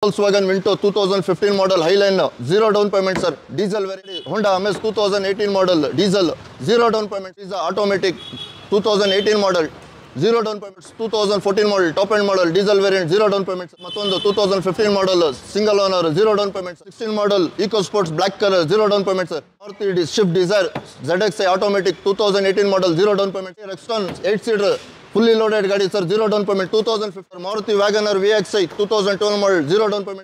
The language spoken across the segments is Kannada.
Volks Volkswagen Vento two thousand fifteen model highline zero down payment sir diesel variety Honda Amaze two thousand eighteen model diesel zero down payment is automatic two thousand eighteen model zero down payments two thousand fourteen model top end model diesel variant zero down payments ಮತ್ತೊಂದು two thousand fifteen model single owner zero down payment sixteen model EcoSport black colour zero down payment sir Maruti Swift Dzire Z X I automatic two thousand eighteen model zero down payment ಎಕ್ಸ್ಟಾನ್ ಏಟ್ ಸೀಟರ್ ಫುಲ್ಲಿ ಲೋಡೆಡ್ ಗಾಡಿ sir zero down payment two thousand fifteen Maruti WagonR V X I two thousand twelve model zero down payment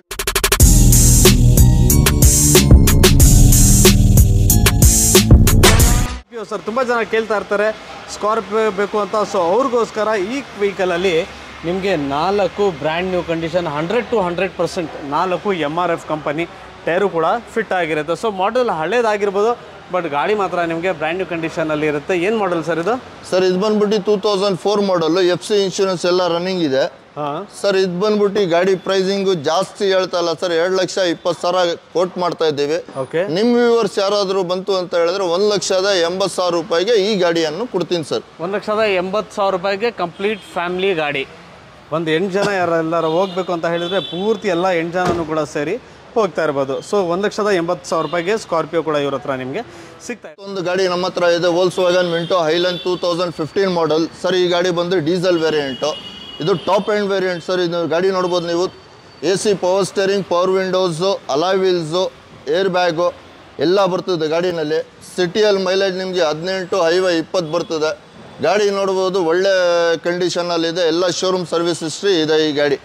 Scorpio sir ತುಂಬ ಜನ ಕೇಳ್ತಾ ಇರ್ತಾರೆ ಸ್ಕಾರ್ಪಿಯೋ ಬೇಕು ಅಂತ ಸೊ ಅವ್ರಿಗೋಸ್ಕರ ಈ ವೆಹಿಕಲಲ್ಲಿ ನಿಮಗೆ ನಾಲ್ಕು brand new condition hundred to hundred percent ನಾಲ್ಕು M R F company tyre ಕೂಡ ಫಿಟ್ ಆಗಿರುತ್ತೆ ಸೊ ಮಾಡೆಲ್ ಹಳೇದಾಗಿರ್ಬೋದು ಬಟ್ ಗಾಡಿ ಮಾತ್ರ ನಿಮಗೆ ಬ್ರ್ಯಾಂಡ್ ನ್ಯೂ ಕಂಡೀಷನಲ್ಲಿ ಇರುತ್ತೆ ಏನು ಮಾಡೆಲ್ ಸರ್ ಇದು ಸರ್ ಇದು ಬಂದ್ಬಿಟ್ಟು two thousand four model F C insurance ಎಲ್ಲ ರನ್ನಿಂಗ್ ಇದೆ ಹಾಂ ಸರ್ ಇದು ಬಂದ್ಬಿಟ್ಟು ಈ ಗಾಡಿ ಪ್ರೈಸಿಂಗು ಜಾಸ್ತಿ ಹೇಳ್ತಾ ಇಲ್ಲ ಸರ್ ಎರಡು ಲಕ್ಷ ಇಪ್ಪತ್ತು ಸಾವಿರ ಕೋಟ್ ಮಾಡ್ತಾ ಇದ್ದೀವಿ ಓಕೆ ನಿಮ್ಮ ವ್ಯೂವರ್ಸ್ ಯಾರಾದರೂ ಬಂತು ಅಂತ ಹೇಳಿದ್ರೆ ಒಂದು ಲಕ್ಷದ ಎಂಬತ್ತು ಸಾವಿರ ರೂಪಾಯಿಗೆ ಈ ಗಾಡಿಯನ್ನು ಕೊಡ್ತೀನಿ ಸರ್ ಒಂದು ಲಕ್ಷದ ಎಂಬತ್ತು ಸಾವಿರ ರೂಪಾಯಿಗೆ ಕಂಪ್ಲೀಟ್ ಫ್ಯಾಮಿಲಿ ಗಾಡಿ ಒಂದು ಎಂಟು ಜನ ಯಾರು ಎಲ್ಲರೂ ಹೋಗ್ಬೇಕು ಅಂತ ಹೇಳಿದರೆ ಪೂರ್ತಿ ಎಲ್ಲ ಎಂಟು ಜನನೂ ಕೂಡ ಸೇರಿ ಹೋಗ್ತಾ ಇರ್ಬೋದು ಸೊ ಒಂದು ಲಕ್ಷದ ಎಂಬತ್ತು ಸಾವಿರ ರೂಪಾಯಿಗೆ ಸ್ಕಾರ್ಪಿಯೋ ಕೂಡ ಇವ್ರ ಹತ್ರ ನಿಮಗೆ ಸಿಗ್ತಾ ಇದೆ ಒಂದು ಗಾಡಿ ನಮ್ಮ ಹತ್ರ ಇದೆ Volkswagen Vento highline two thousand fifteen model sir ಈ ಗಾಡಿ ಬಂದು ಡೀಸೆಲ್ ವೇರಿಯಂಟು ಇದು ಟಾಪ್ ಎಂಡ್ ವೇರಿಯಂಟ್ ಸರ್ ಇದು ಗಾಡಿ ನೋಡ್ಬೋದು ನೀವು A C power steering power windows alloy wheels air bag ಎಲ್ಲ ಬರ್ತದೆ ಗಾಡಿನಲ್ಲಿ ಸಿಟಿಯಲ್ಲಿ ಮೈಲೇಜ್ ನಿಮಗೆ ಹದಿನೆಂಟು ಹೈವೇ ಇಪ್ಪತ್ತು ಬರ್ತದೆ ಗಾಡಿ ನೋಡ್ಬೋದು ಒಳ್ಳೆ ಕಂಡೀಷನಲ್ಲಿದೆ ಎಲ್ಲ ಶೋರೂಮ್ ಸರ್ವಿಸ್ ಹಿಸ್ಟ್ರಿ ಇದೆ ಈ ಗಾಡಿ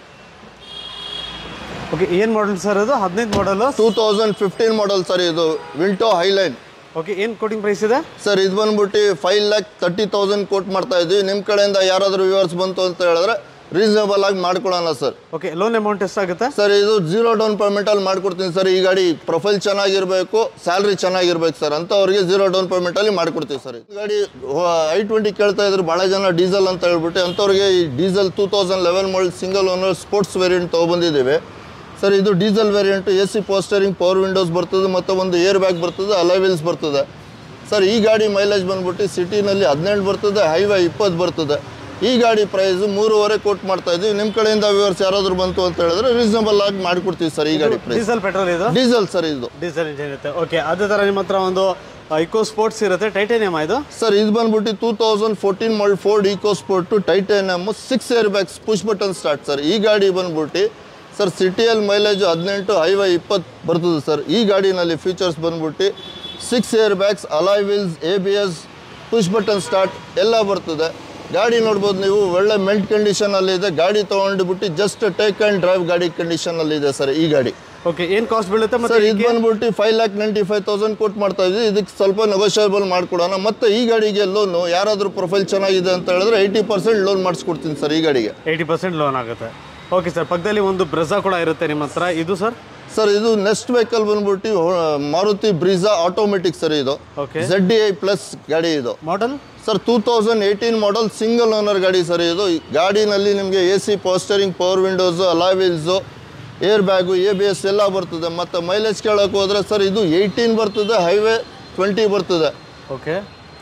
ಓಕೆ ಏನು ಮಾಡಲ್ ಸರ್ ಅದು ಹದಿನೈದು ಮಾಡಲು two thousand fifteen model sir ಇದು ವಿಂಟೋ ಹೈಲೈನ್ ಓಕೆ ಏನು ಕೋಟಿಂಗ್ ಪ್ರೈಸ್ ಇದೆ ಸರ್ ಇದು ಬಂದ್ಬಿಟ್ಟು five lakh thirty thousand quote ಮಾಡ್ತಾ ಇದ್ವಿ ನಿಮ್ಮ ಕಡೆಯಿಂದ ಯಾರಾದರೂ ವ್ಯೂವರ್ಸ್ ಬಂತು ಅಂತ ಹೇಳಿದ್ರೆ ರೀಸನಬಲ್ ಆಗಿ ಮಾಡ್ಕೊಳೋಣ ಸರ್ ಓಕೆ ಲೋನ್ ಅಮೌಂಟ್ ಎಷ್ಟಾಗುತ್ತೆ ಸರ್ ಇದು ಜೀರೋ ಡೌನ್ ಪೇಮೆಂಟಲ್ಲಿ ಮಾಡ್ಕೊಡ್ತೀನಿ ಸರ್ ಈ ಗಾಡಿ ಪ್ರೊಫೈಲ್ ಚೆನ್ನಾಗಿರಬೇಕು ಸ್ಯಾಲ್ರಿ ಚೆನ್ನಾಗಿರ್ಬೇಕು ಸರ್ ಅಂಥವ್ರಿಗೆ ಜೀರೋ ಡೌನ್ ಪೇಮೆಂಟಲ್ಲಿ ಮಾಡ್ಕೊಡ್ತೀವಿ ಸರ್ ಈ ಗಾಡಿ ಐ ಟ್ವೆಂಟಿ ಕೇಳ್ತಾ ಇದ್ರು ಭಾಳ ಜನ ಡೀಸೆಲ್ ಅಂತ ಹೇಳ್ಬಿಟ್ಟು ಅಂಥವ್ರಿಗೆ ಈ diesel two thousand eleven model single owner sports variant ತೊಗೊಬಂದಿದ್ದೀವಿ ಸರ್ ಇದು diesel variant A C power steering power windows ಬರ್ತದೆ ಮತ್ತು ಒಂದು ಏರ್ ಬ್ಯಾಗ್ ಬರ್ತದೆ ಅಲೈ ವೀಲ್ಸ್ ಬರ್ತದೆ ಸರ್ ಈ ಗಾಡಿ ಮೈಲೇಜ್ ಬಂದ್ಬಿಟ್ಟು ಸಿಟಿನಲ್ಲಿ ಹದಿನೆಂಟು ಬರ್ತದೆ ಹೈವೇ ಇಪ್ಪತ್ತು ಬರ್ತದೆ ಈ ಗಾಡಿ ಪ್ರೈಸ್ ಮೂರುವರೆ ಕೋಟ್ ಮಾಡ್ತಾ ಇದ್ದೀವಿ ನಿಮ್ಮ ಕಡೆಯಿಂದ ವ್ಯೂವರ್ಸ್ ಯಾರಾದರೂ ಬಂತು ಅಂತ ಹೇಳಿದ್ರೆ ರೀಸನಬಲ್ ಆಗಿ ಮಾಡಿಕೊಡ್ತೀವಿ ಸರ್ ಈ ಗಾಡಿ ಪ್ರೈಸ್ ಡೀಸೆಲ್ ಪೆಟ್ರೋಲ್ ಇದು ಡೀಸೆಲ್ ಸರ್ ಇದು ಡೀಸೆಲ್ ಇಂಜಿನ್ ಇರುತ್ತೆ ಓಕೆ ಅದೇ ಥರ ನಿಮ್ಮ ಹತ್ರ ಒಂದು ಇಕೋ ಸ್ಪೋರ್ಟ್ಸ್ ಇರುತ್ತೆ ಟೈಟೇನಿಯಮ್ ಇದು ಸರ್ ಇದು ಬಂದ್ಬಿಟ್ಟು two thousand fourteen model Ford EcoSport titanium six air bags push button start sir ಈ ಗಾಡಿ ಬಂದ್ಬಿಟ್ಟು ಸರ್ ಸಿಟಿಯಲ್ಲಿ ಮೈಲೇಜ್ ಹದಿನೆಂಟು ಹೈವೇ ಇಪ್ಪತ್ತು ಬರ್ತದೆ ಸರ್ ಈ ಗಾಡಿನಲ್ಲಿ ಫೀಚರ್ಸ್ ಬಂದ್ಬಿಟ್ಟು six air bags alloy wheels A B S push button start ಎಲ್ಲ ಬರ್ತದೆ ಗಾಡಿ ನೋಡ್ಬೋದು ನೀವು ಒಳ್ಳೆ ಮೆಲ್ಟ್ ಕಂಡೀಷನಲ್ಲಿ ಇದೆ ಗಾಡಿ ತೊಗೊಂಡ್ಬಿಟ್ಟು ಜಸ್ಟ್ ಟೇಕ್ ಆ್ಯಂಡ್ ಡ್ರೈವ್ ಗಾಡಿ ಕಂಡೀಷನಲ್ಲಿ ಇದೆ ಸರ್ ಈ ಗಾಡಿ ಓಕೆ ಏನು ಕಾಸ್ಟ್ ಬೀಳುತ್ತೆ ಸರ್ ಮತ್ತೆ ಇದು ಬಂದ್ಬಿಟ್ಟು five lakh ninety five thousand ಕೊಟ್ಟು ಮಾಡ್ತಾ ಇದ್ವಿ ಇದಕ್ಕೆ ಸ್ವಲ್ಪ ನೆಗೋಷಿಯಬಲ್ ಮಾಡ್ಕೊಡೋಣ ಮತ್ತೆ ಈ ಗಾಡಿಗೆ ಲೋನು ಯಾರಾದರೂ ಪ್ರೊಫೈಲ್ ಚೆನ್ನಾಗಿದೆ ಅಂತ ಹೇಳಿದ್ರೆ ಏಯ್ಟಿ ಪರ್ಸೆಂಟ್ ಲೋನ್ ಮಾಡಿಸ್ಕೊಡ್ತೀನಿ ಸರ್ ಈ ಗಾಡಿಗೆ ಏಯ್ಟಿ ಪರ್ಸೆಂಟ್ ಲೋನ್ ಆಗುತ್ತೆ ಓಕೆ ಸರ್ ಪಕ್ಕದಲ್ಲಿ ಒಂದು ಬ್ರೆಝಾ ಕೂಡ ಇರುತ್ತೆ ನಿಮ್ಮ ಹತ್ರ ಇದು ಸರ್ ಸರ್ ಇದು ನೆಕ್ಸ್ಟ್ ವೆಹಿಕಲ್ ಬಂದ್ಬಿಟ್ಟು ಹೊ- ಮಾರುತಿ ಬ್ರೀಜಾ ಆಟೋಮೆಟಿಕ್ ಸರ್ ಇದು okay Z D I plus ಗಾಡಿ ಇದು model sir two thousand eighteen model single owner ಗಾಡಿ ಸರ್ ಇದು ಈ ಗಾಡಿನಲ್ಲಿ ನಿಮಗೆ A C power steering power windows alloy wheels air bag A B S ಎಲ್ಲ ಬರ್ತದೆ ಮತ್ತು ಮೈಲೇಜ್ ಕೇಳೋಕೆ ಹೋದರೆ ಸರ್ ಇದು ಏಯ್ಟೀನ್ ಬರ್ತದೆ ಹೈವೇ ಟ್ವೆಂಟಿ ಬರ್ತದೆ ಓಕೆ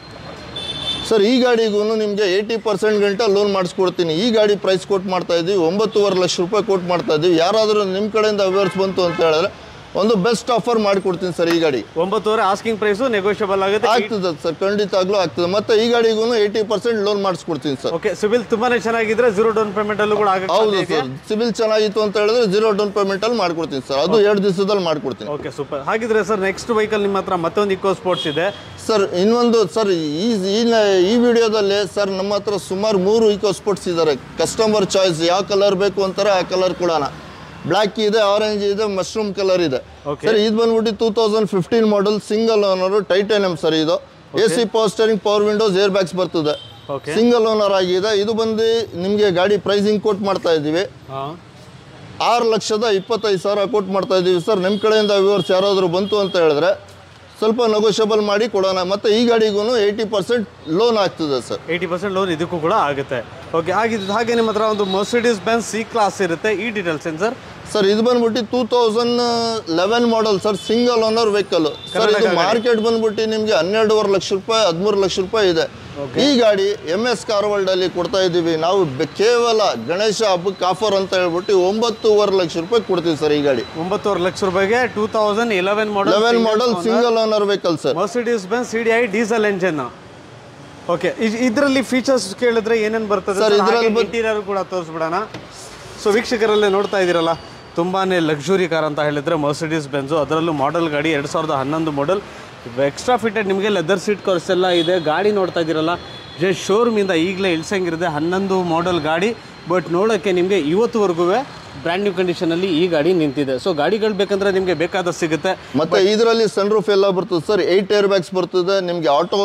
ಸರ್ ಈ ಗಾಡಿಗೂ ನಿಮಗೆ ಏಯ್ಟಿ ಪರ್ಸೆಂಟ್ ಗಂಟ ಲೋನ್ ಮಾಡಿಸ್ಕೊಡ್ತೀನಿ ಈ ಗಾಡಿ ಪ್ರೈಸ್ ಕೊಟ್ಟು ಮಾಡ್ತಾ ಇದ್ದೀವಿ ಒಂಬತ್ತುವರೆ ಲಕ್ಷ ರೂಪಾಯಿ ಕೊಟ್ಟು ಮಾಡ್ತಾ ಇದ್ದೀವಿ ಯಾರಾದರೂ ನಿಮ್ಮ ಕಡೆಯಿಂದ ವ್ಯೂವರ್ಸ್ ಬಂತು ಅಂತ ಹೇಳಿದ್ರೆ ಒಂದು ಬೆಸ್ಟ್ ಆಫರ್ ಮಾಡಿಕೊಡ್ತೀನಿ ಸರ್ ಈ ಗಾಡಿ ಒಂಬತ್ತುವರೆ ಆಸ್ಕಿಂಗ್ ಪ್ರೈಸು ನೆಗೋಷಿಯಬಲ್ ಆಗುತ್ತೆ ಆಗ್ತದೆ ಸರ್ ಖಂಡಿತವಾಗ್ಲೂ ಆಗ್ತದೆ ಮತ್ತು ಈ ಗಾಡಿಗೂ ಏಯ್ಟಿ ಪರ್ಸೆಂಟ್ ಲೋನ್ ಮಾಡಿಸ್ಕೊಡ್ತೀನಿ ಸರ್ ಓಕೆ ಸಿಬಿಲ್ ತುಂಬಾನೇ ಚೆನ್ನಾಗಿದ್ರೆ ಜೀರೋ ಡೌನ್ ಪೇಮೆಂಟ್ ಅಲ್ಲೂ ಕೂಡ ಆಗಕ್ಕೆ ಹೌದು ಸಾಧ್ಯ ಇದೆಯಾ? ಸರ್ ಸಿಬಿಲ್ ಚೆನ್ನಾಗಿತ್ತು ಅಂತ ಹೇಳಿದ್ರೆ ಜೀರೋ ಡೌನ್ ಪೇಮೆಂಟಲ್ಲಿ ಮಾಡ್ಕೊಡ್ತೀನಿ ಸರ್ ಅದು ಎರಡು ದಿವಸದಲ್ಲಿ ಮಾಡ್ಕೊಡ್ತೀನಿ ಓಕೆ ಸೂಪರ್ ಹಾಗಿದ್ರೆ ಸರ್ ನೆಕ್ಸ್ಟ್ ವೆಹಿಕಲ್ ನಿಮ್ಮ ಹತ್ರ ಮತ್ತೊಂದು ಇಕೋ ಸ್ಪೋರ್ಟ್ಸ್ ಇದೆ ಸರ್ ಇನ್ನೊಂದು ಸರ್ ಈ ಈ ನ- ಈ ವಿಡಿಯೋದಲ್ಲಿ ಸರ್ ನಮ್ಮ ಹತ್ರ ಸುಮಾರು ಮೂರು ಇಕೋ ಸ್ಪೋರ್ಟ್ಸ್ ಇದ್ದಾರೆ ಕಸ್ಟಮರ್ ಚಾಯ್ಸ್ ಯಾವ ಕಲರ್ ಬೇಕು ಅಂತಾರೆ ಆ ಕಲರ್ ಕೊಡೋಣ ಬ್ಲ್ಯಾಕ್ ಇದೆ ಆರೆಂಜ್ ಇದೆ ಮಶ್ರೂಮ್ ಕಲರ್ ಇದೆ Okay. ಸರ್ ಇದು ಬಂದ್ಬಿಟ್ಟು two thousand fifteen model single owner titanium sir ಇದು A C power steering power windows air bags ಬರ್ತದೆ ಓಕೆ ಸಿಂಗಲ್ ಓನರ್ ಆಗಿದೆ ಇದು ಬಂದು ನಿಮಗೆ ಗಾಡಿ ಪ್ರೈಸಿಂಗ್ ಕೊಟ್ಟು ಮಾಡ್ತಾ ಇದ್ದೀವಿ ಹಾಂ ಆರು ಲಕ್ಷದ ಇಪ್ಪತ್ತೈದು ಸಾವಿರ ಕೊಟ್ಟು ಮಾಡ್ತಾ ಇದ್ದೀವಿ ಸರ್ ನಿಮ್ಮ ಕಡೆಯಿಂದ ವ್ಯೂವರ್ಸ್ ಯಾರಾದರೂ ಬಂತು ಅಂತ ಹೇಳಿದ್ರೆ ಸ್ವಲ್ಪ ನೆಗೋಷಿಯಬಲ್ ಮಾಡಿ ಕೊಡೋಣ ಮತ್ತು ಈ ಗಾಡಿಗೂ ಏಯ್ಟಿ ಪರ್ಸೆಂಟ್ ಲೋನ್ ಆಗ್ತದೆ ಸರ್ ಏಯ್ಟಿ ಪರ್ಸೆಂಟ್ ಲೋನ್ ಇದಕ್ಕೂ ಕೂಡ ಆಗುತ್ತೆ ಓಕೆ ಆಗಿದ್ದು ಹಾಗೆ ನಿಮ್ಮ ಹತ್ರ ಒಂದು ಮರ್ಸಿಡೀಸ್ ಬೆನ್ಸ್ ಸಿ ಕ್ಲಾಸ್ ಇರುತ್ತೆ ಈ ಡೀಟೇಲ್ಸ್ ಏನು ಸರ್ ಸರ್ ಇದು ಬಂದ್ಬಿಟ್ಟು two thousand eleven model sir single owner vehicle sir ಇದು ಮಾರ್ಕೆಟ್ ಬಂದ್ಬಿಟ್ಟು ನಿಮಗೆ ಹನ್ನೆರಡೂವರೆ ಲಕ್ಷ ರೂಪಾಯಿ ಹದಿಮೂರು ಲಕ್ಷ ರೂಪಾಯಿ ಇದೆ ಈ ಗಾಡಿ ಎಮ್ ಎಸ್ ಕಾರ್ ವರ್ಲ್ಡ್ ಅಲ್ಲಿ ಕೊಡ್ತಾ ಇದ್ದೀವಿ ನಾವು ಬೆ- ಕೇವಲ ಗಣೇಶ ಹಬ್ಬಕ್ಕೆ ಆಫರ್ ಅಂತ ಹೇಳ್ಬಿಟ್ಟು ಒಂಬತ್ತೂವರೆ ಲಕ್ಷ ರೂಪಾಯಿ ಕೊಡ್ತೀವಿ ಸರ್ ಈ ಗಾಡಿ ಒಂಬತ್ತುವರೆ ಲಕ್ಷ ರೂಪಾಯಿಗೆ two thousand eleven model eleven model single owner vehicle sir Mercedes Benz C D I diesel engine okay ಇದರಲ್ಲಿ ಫೀಚರ್ಸ್ ಕೇಳಿದ್ರೆ ಏನೇನು ಬರ್ತದೆ Sir, ಇದ್ರಲ್ಲಿ ಬ- ಇಂಟೀರಿಯರ್ ಕೂಡ ತೋರಿಸ್ಬಿಡೋಣ ಸೊ ವೀಕ್ಷಕರಲ್ಲೇ ನೋಡ್ತಾ ಇದ್ದೀರಲ್ಲ ತುಂಬಾನೇ ಲಕ್ಸುರಿ ಕಾರ್ ಅಂತ ಹೇಳಿದ್ರೆ ಮರ್ಸಿಡೀಸ್ ಬೆನ್ಸು ಅದರಲ್ಲೂ ಮಾಡೆಲ್ ಗಾಡಿ ಎರಡು ಸಾವಿರದ ಹನ್ನೊಂದು ಮಾಡೆಲ್ ಎಕ್ಸ್ಟ್ರಾ ಫಿಟೆಡ್ ನಿಮಗೆ ಲೆದರ್ ಸೀಟ್ ಕವರ್ಸ್ ಎಲ್ಲ ಇದೆ ಗಾಡಿ ನೋಡ್ತಾ ಇದ್ದೀರಲ್ಲ ಜಸ್ಟ್ ಶೋರೂಮಿಂದ ಈಗಲೇ ಇಳ್ಸಂಗಿರುತ್ತೆ ಹನ್ನೊಂದು ಮಾಡೆಲ್ ಗಾಡಿ ಬಟ್ ನೋಡೋಕ್ಕೆ ನಿಮಗೆ ಇವತ್ತುವರೆಗೂ ಬ್ರ್ಯಾಂಡ್ ನ್ಯೂ ಕಂಡೀಷನಲ್ಲಿ ಈ ಗಾಡಿ ನಿಂತಿದೆ ಸೊ ಗಾಡಿಗಳು ಬೇಕಂದ್ರೆ ನಿಮಗೆ ಬೇಕಾದ ಸಿಗುತ್ತೆ ಮತ್ತೆ ಇದರಲ್ಲಿ ಸನ್ ರೂಫ್ ಎಲ್ಲ ಬರ್ತದೆ ಸರ್ ಏಯ್ಟ್ ಏರ್ ಬ್ಯಾಗ್ಸ್ ಬರ್ತದೆ ನಿಮಗೆ ಆಟೋ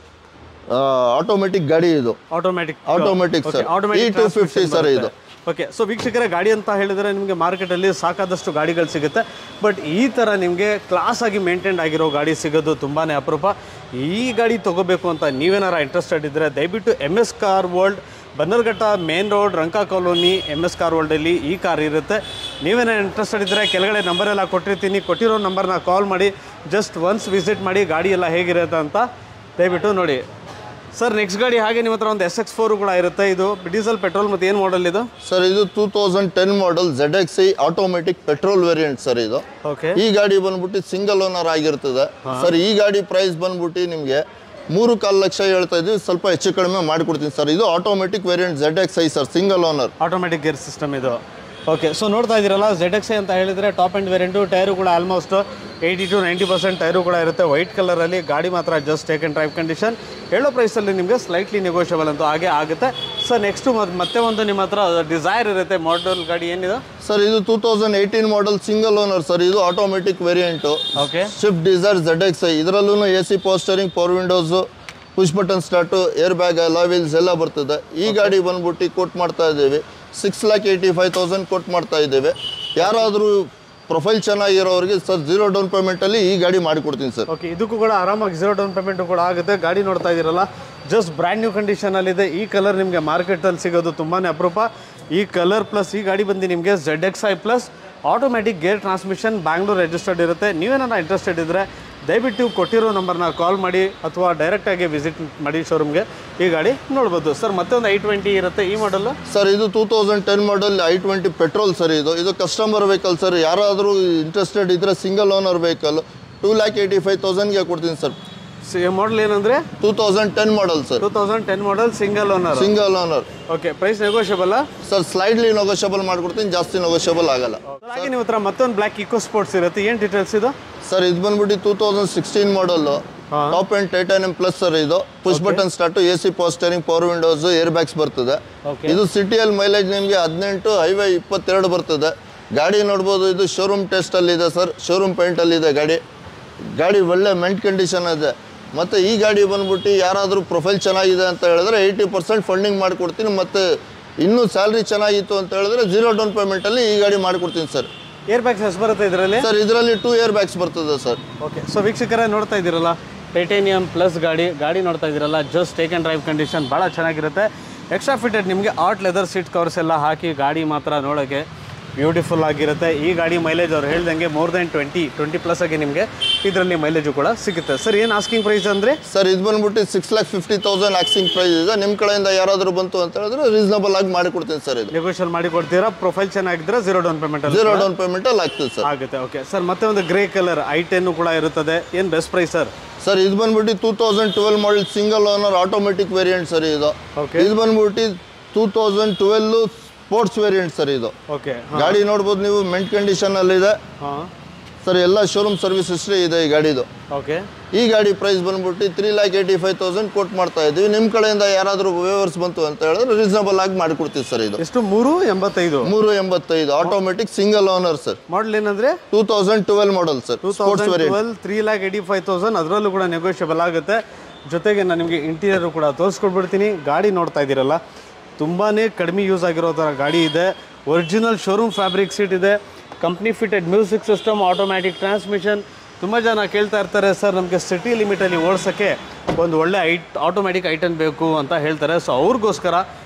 ಆಟೋಮೆಟಿಕ್ ಗಾಡಿ ಇದು automatic automatic sir E two fifty sir ಇದು ಓಕೆ ಸೊ ವೀಕ್ಷಕರ ಗಾಡಿ ಅಂತ ಹೇಳಿದರೆ ನಿಮಗೆ ಮಾರ್ಕೆಟಲ್ಲಿ ಸಾಕಾದಷ್ಟು ಗಾಡಿಗಳು ಸಿಗುತ್ತೆ ಬಟ್ ಈ ಥರ ನಿಮಗೆ ಕ್ಲಾಸ್ ಆಗಿ ಮೇಂಟೈನ್ ಆಗಿರೋ ಗಾಡಿ ಸಿಗೋದು ತುಂಬಾ ಅಪರೂಪ ಈ ಗಾಡಿ ತೊಗೋಬೇಕು ಅಂತ ನೀವೇನಾರ ಇಂಟ್ರೆಸ್ಟೆಡ್ ಇದ್ದರೆ ದಯವಿಟ್ಟು M S car world Bannerghatta main road Ranka colony M S car ವರ್ಲ್ಡಲ್ಲಿ ಈ ಕಾರ್ ಇರುತ್ತೆ ನೀವೇನೋ ಇಂಟ್ರೆಸ್ಟೆಡ್ ಇದ್ದರೆ ಕೆಳಗಡೆ ನಂಬರ್ ಎಲ್ಲ ಕೊಟ್ಟಿರ್ತೀನಿ ಕೊಟ್ಟಿರೋ ನಂಬರ್ನ ಕಾಲ್ ಮಾಡಿ ಜಸ್ಟ್ ಒನ್ಸ್ ವಿಸಿಟ್ ಮಾಡಿ ಗಾಡಿ ಎಲ್ಲ ಹೇಗಿರುತ್ತೆ ಅಂತ ದಯವಿಟ್ಟು ನೋಡಿ ಸರ್ ನೆಕ್ಸ್ಟ್ ಗಾಡಿ ಹಾಗೆ ನಿಮ್ಮ ಹತ್ರ ಒಂದು ಎಸ್ ಎಕ್ಸ್ ಫೋರು ಕೂಡ ಇರುತ್ತೆ ಇದು ಡೀಸೆಲ್ ಪೆಟ್ರೋಲ್ ಮತ್ತು ಏನು ಮಾಡಲ್ ಇದು ಸರ್ ಇದು two thousand ten model Z X I automatic petrol variant sir ಇದು ಓಕೆ ಈ ಗಾಡಿ ಬಂದ್ಬಿಟ್ಟು ಸಿಂಗಲ್ ಓನರ್ ಆಗಿರ್ತದೆ ಸರ್ ಈ ಗಾಡಿ ಪ್ರೈಸ್ ಬಂದ್ಬಿಟ್ಟು ನಿಮಗೆ ಮೂರು ಕಾಲು ಲಕ್ಷ ಹೇಳ್ತಾ ಇದ್ವಿ ಸ್ವಲ್ಪ ಹೆಚ್ಚು ಕಡಿಮೆ ಮಾಡಿಕೊಡ್ತೀನಿ ಸರ್ ಇದು automatic variant Z X I sir single owner automatic gear system ಇದು ಓಕೆ ಸೊ ನೋಡ್ತಾ ಇದ್ದೀರಲ್ಲ ಜೆಡ್ ಎಕ್ಸ್ ಅಂತ ಹೇಳಿದರೆ ಟಾಪ್ ಆ್ಯಂಡ್ ವೇರಿಯಂಟು ಟೈರು ಕೂಡ almost eighty to ninety percent tyre ಕೂಡ ಇರುತ್ತೆ ವೈಟ್ ಕಲರಲ್ಲಿ ಗಾಡಿ ಮಾತ್ರ just take and drive condition ಹೇಳೋ ಪ್ರೈಸಲ್ಲಿ ನಿಮಗೆ ಸ್ಲೈಟ್ಲಿ ನೆಗೋಷಿಯಬಲ್ ಅಂತೂ ಹಾಗೆ ಆಗುತ್ತೆ ಸರ್ ನೆಕ್ಸ್ಟು ಮತ್ತೆ ಒಂದು ನಿಮ್ಮ ಹತ್ರ ಡಿಸೈರ್ ಇರುತ್ತೆ ಮಾಡಲ್ ಗಾಡಿ ಏನಿದೆ ಸರ್ ಇದು two thousand eighteen model single owner sir ಇದು automatic variant okay Swift Dzire Z X I ಇದರಲ್ಲೂ A C power steering power windows push button start air bag ಎಲ್ಲ ವೀಲ್ಸ್ ಎಲ್ಲ ಬರ್ತದೆ ಈ ಗಾಡಿ ಬಂದ್ಬಿಟ್ಟು ಕೊಟ್ ಮಾಡ್ತಾ ಇದ್ದೀವಿ six lakh eighty five thousand quote ಮಾಡ್ತಾ ಇದ್ದೇವೆ ಯಾರಾದರೂ ಪ್ರೊಫೈಲ್ ಚೆನ್ನಾಗಿರೋರಿಗೆ ಸರ್ ಜೀರೋ ಡೌನ್ ಪೇಮೆಂಟಲ್ಲಿ ಈ ಗಾಡಿ ಮಾಡಿಕೊಡ್ತೀನಿ ಸರ್ ಓಕೆ ಇದಕ್ಕೂ ಕೂಡ ಆರಾಮಾಗಿ ಝೀರೋ ಡೌನ್ ಪೇಮೆಂಟು ಕೂಡ ಆಗುತ್ತೆ ಗಾಡಿ ನೋಡ್ತಾ ಇದ್ದೀರಲ್ಲ ಜಸ್ಟ್ ಬ್ರ್ಯಾಂಡ್ ನ್ಯೂ ಕಂಡೀಷನಲ್ಲಿದೆ ಈ ಕಲರ್ ನಿಮಗೆ ಮಾರ್ಕೆಟಲ್ಲಿ ಸಿಗೋದು ತುಂಬಾ ಅಪರೂಪ ಈ ಕಲರ್ ಪ್ಲಸ್ ಈ ಗಾಡಿ ಬಂದು ನಿಮಗೆ Z X I plus automatic gear transmission Bangalore registered ಇರುತ್ತೆ ನೀವೇನಾರ ಇಂಟ್ರೆಸ್ಟೆಡ್ ಇದ್ದರೆ ದಯವಿಟ್ಟು ಕೊಟ್ಟಿರೋ ನಂಬರ್ನ ಕಾಲ್ ಮಾಡಿ ಅಥವಾ ಡೈರೆಕ್ಟಾಗಿ ವಿಸಿಟ್ ಮಾಡಿ ಶೋರೂಮ್ಗೆ ಈ ಗಾಡಿ ನೋಡ್ಬೋದು ಸರ್ ಮತ್ತೆ ಒಂದು ಐ ಟ್ವೆಂಟಿ ಇರುತ್ತೆ ಈ ಮಾಡಲು ಸರ್ ಇದು two thousand ten model I twenty petrol sir ಇದು ಇದು ಕಸ್ಟಮರ್ ವೆಹಿಕಲ್ ಸರ್ ಯಾರಾದರೂ ಇಂಟ್ರೆಸ್ಟೆಡ್ ಇದ್ದರೆ single owner vehicle two lakh eighty five ತೌಸಂಡ್ಗೆ ಕೊಡ್ತೀನಿ ಸರ್ ಮಾಡಲ್ ಏನಂದರೆ two thousand ten model sir two thousand ten model single owner single owner okay price negotiable sir slightly negotiable ಮಾಡ್ಕೊಡ್ತೀನಿ ಜಾಸ್ತಿ ನೆಗೋಷಿಯಬಲ್ ಆಗಲ್ಲ ಹಾಗೆ ನಿಮ್ಮ ಹತ್ರ ಮತ್ತೊಂದು ಬ್ಲ್ಯಾಕ್ ಇಕೋ ಸ್ಪೋರ್ಟ್ಸ್ ಇರುತ್ತೆ ಏನು ಡೀಟೇಲ್ಸ್ ಇದು ಸರ್ ಇದು ಬಂದ್ಬಿಟ್ಟು ಟೂ ತೌಸಂಡ್ ಸಿಕ್ಸ್ಟೀನ್ ಮಾಡಲ್ಲು ಹಾ. Top end titanium plus sir ಇದು push button start A C power steering power windows air bags ಬರ್ತದೆ ಓಕೆ ಇದು ಸಿಟಿಯಲ್ಲಿ ಮೈಲೇಜ್ ನಿಮಗೆ ಹದಿನೆಂಟು ಹೈವೇ ಇಪ್ಪತ್ತೆರಡು ಬರ್ತದೆ ಗಾಡಿ ನೋಡ್ಬೋದು ಇದು ಶೋರೂಮ್ ಟೆಸ್ಟಲ್ಲಿದೆ ಸರ್ ಶೋರೂಮ್ ಪೇಂಟಲ್ಲಿದೆ ಗಾಡಿ ಗಾಡಿ ಒಳ್ಳೆ ಮೆಂಟ್ ಕಂಡೀಷನ್ ಇದೆ ಮತ್ತು ಈ ಗಾಡಿ ಬಂದ್ಬಿಟ್ಟು ಯಾರಾದರೂ ಪ್ರೊಫೈಲ್ ಚೆನ್ನಾಗಿದೆ ಅಂತ ಹೇಳಿದ್ರೆ ಏಯ್ಟಿ ಪರ್ಸೆಂಟ್ ಫಂಡಿಂಗ್ ಮಾಡಿಕೊಡ್ತೀನಿ ಮತ್ತು ಇನ್ನೂ ಸ್ಯಾಲ್ರಿ ಚೆನ್ನಾಗಿತ್ತು ಅಂತ ಹೇಳಿದ್ರೆ ಜೀರೋ ಡೌನ್ ಪೇಮೆಂಟಲ್ಲಿ ಈ ಗಾಡಿ ಮಾಡಿಕೊಡ್ತೀನಿ ಸರ್ ಏರ್ ಬ್ಯಾಗ್ಸ್ ಎಷ್ಟು ಬರುತ್ತೆ ಇದರಲ್ಲಿ ಸರ್ ಇದರಲ್ಲಿ ಟೂ ಇಯರ್ ಬ್ಯಾಗ್ಸ್ ಬರ್ತದೆ ಸರ್ ಓಕೆ ಸೊ ವೀಕ್ಷಕರೇ ನೋಡ್ತಾ ಇದ್ದೀರಲ್ಲ ಟೈಟೇನಿಯಂ ಪ್ಲಸ್ ಗಾಡಿ ಗಾಡಿ ನೋಡ್ತಾ ಇದ್ದೀರಲ್ಲ just take and drive condition ಭಾಳ ಚೆನ್ನಾಗಿರುತ್ತೆ ಎಕ್ಸ್ಟ್ರಾ ಫಿಟೆಡ್ ನಿಮಗೆ ಆರ್ಟ್ ಲೆದರ್ ಸೀಟ್ ಕವರ್ಸ್ ಎಲ್ಲ ಹಾಕಿ ಗಾಡಿ ಮಾತ್ರ ನೋಡೋಕ್ಕೆ ಬ್ಯೂಟಿಫುಲ್ ಆಗಿರುತ್ತೆ ಈ ಗಾಡಿ ಮೈಲೇಜ್ ಅವ್ರು ಹೇಳ್ದಂಗೆ more than twenty twenty plus ಆಗಿ ನಿಮಗೆ ಇದರಲ್ಲಿ ಮೈಲೇಜು ಕೂಡ ಸಿಗುತ್ತೆ ಸರ್ ಏನು ಆಸ್ಕಿಂಗ್ ಪ್ರೈಸ್ ಅಂದರೆ ಸರ್ ಇದು ಬಂದ್ಬಿಟ್ಟು six lakh fifty thousand asking price ಇದೆ ನಿಮ್ಮ ಕಡೆಯಿಂದ ಯಾರಾದರೂ ಬಂತು ಅಂತ ಹೇಳಿದ್ರೆ ರೀಸನಬಲ್ ಆಗಿ ಮಾಡಿಕೊಡ್ತೀನಿ ಸರ್ ಇದು ನೆಗೋಷಿಯಲ್ ಮಾಡಿ ಕೊಡ್ತೀರಾ ಪ್ರೊಫೈಲ್ ಚೆನ್ನಾಗಿದ್ರೆ ಜೀರೋ ಡೌನ್ ಪೇಮೆಂಟ್ ಅಲ್ಲಿ ಜೀರೋ ಡೌನ್ ಪೇಮೆಂಟಲ್ಲಿ ಆಗ್ತದೆ ಸರ್ ಆಗುತ್ತೆ ಓಕೆ ಸರ್ ಮತ್ತೆ ಒಂದು ಗ್ರೇ ಕಲರ್ ಐ ಟೆನ್ನು ಕೂಡ ಇರುತ್ತದೆ ಏನು ಬೆಸ್ಟ್ ಪ್ರೈಸ್ ಸರ್ ಸರ್ ಇದು ಬಂದ್ಬಿಟ್ಟು two thousand twelve model single owner automatic variant sir ಇದು ಓಕೆ ಇದು ಬಂದ್ಬಿಟ್ಟು two thousand twelve sports variant sir ಇದು ಓಕೆ ಗಾಡಿ ನೋಡ್ಬೋದು ನೀವು ಮೆಂಟ್ ಕಂಡೀಷನಲ್ಲಿದೆ ಹಾಂ ಸರ್ ಎಲ್ಲ ಶೋರೂಮ್ ಸರ್ವಿಸ್ ಹಿಸ್ಟ್ರಿ ಇದೆ ಈ ಗಾಡಿದು ಓಕೆ ಈ ಗಾಡಿ ಪ್ರೈಸ್ ಬಂದ್ಬಿಟ್ಟು three lakh eighty five thousand quote ಮಾಡ್ತಾ ಇದ್ದೀವಿ ನಿಮ್ಮ ಕಡೆಯಿಂದ ಯಾರಾದರೂ ವೇವರ್ಸ್ ಬಂತು ಅಂತ ಹೇಳಿದ್ರೆ ರೀಸನಬಲ್ ಆಗಿ ಮಾಡಿಕೊಡ್ತೀವಿ ಸರ್ ಇದು ಎಷ್ಟು ಮೂರು ಎಂಬತ್ತೈದು ಮೂರು ಎಂಬತ್ತೈದು automatic single owner sir model ಏನಂದ್ರೆ two thousand twelve model sir two sports thousand variant twelve three lakh eighty five thousand ಅದರಲ್ಲೂ ಕೂಡ ನೆಗೋಷಿಯಬಲ್ ಆಗುತ್ತೆ ಜೊತೆಗೆ ನಾನು ನಿಮಗೆ ಇಂಟೀರಿಯರ್ ಕೂಡ ತೋರಿಸ್ಕೊಟ್ಬಿಡ್ತೀನಿ ಗಾಡಿ ನೋಡ್ತಾ ಇದ್ದೀರಲ್ಲ ತುಂಬಾ ಕಡಿಮೆ ಯೂಸ್ ಆಗಿರೋ ಥರ ಗಾಡಿ ಇದೆ ಒರಿಜಿನಲ್ ಶೋರೂಮ್ ಫ್ಯಾಬ್ರಿಕ್ ಸೀಟ್ ಇದೆ company fitted music system automatic transmission ತುಂಬ ಜನ ಕೇಳ್ತಾ ಇರ್ತಾರೆ ಸರ್ ನಮಗೆ ಸಿಟಿ ಲಿಮಿಟಲ್ಲಿ ಓಡಿಸೋಕ್ಕೆ ಒಂದು ಒಳ್ಳೆ ಐಟ್ ಆಟೋಮ್ಯಾಟಿಕ್ ಐಟನ್ ಬೇಕು ಅಂತ ಹೇಳ್ತಾರೆ ಸೊ ಅವ್ರಿಗೋಸ್ಕರ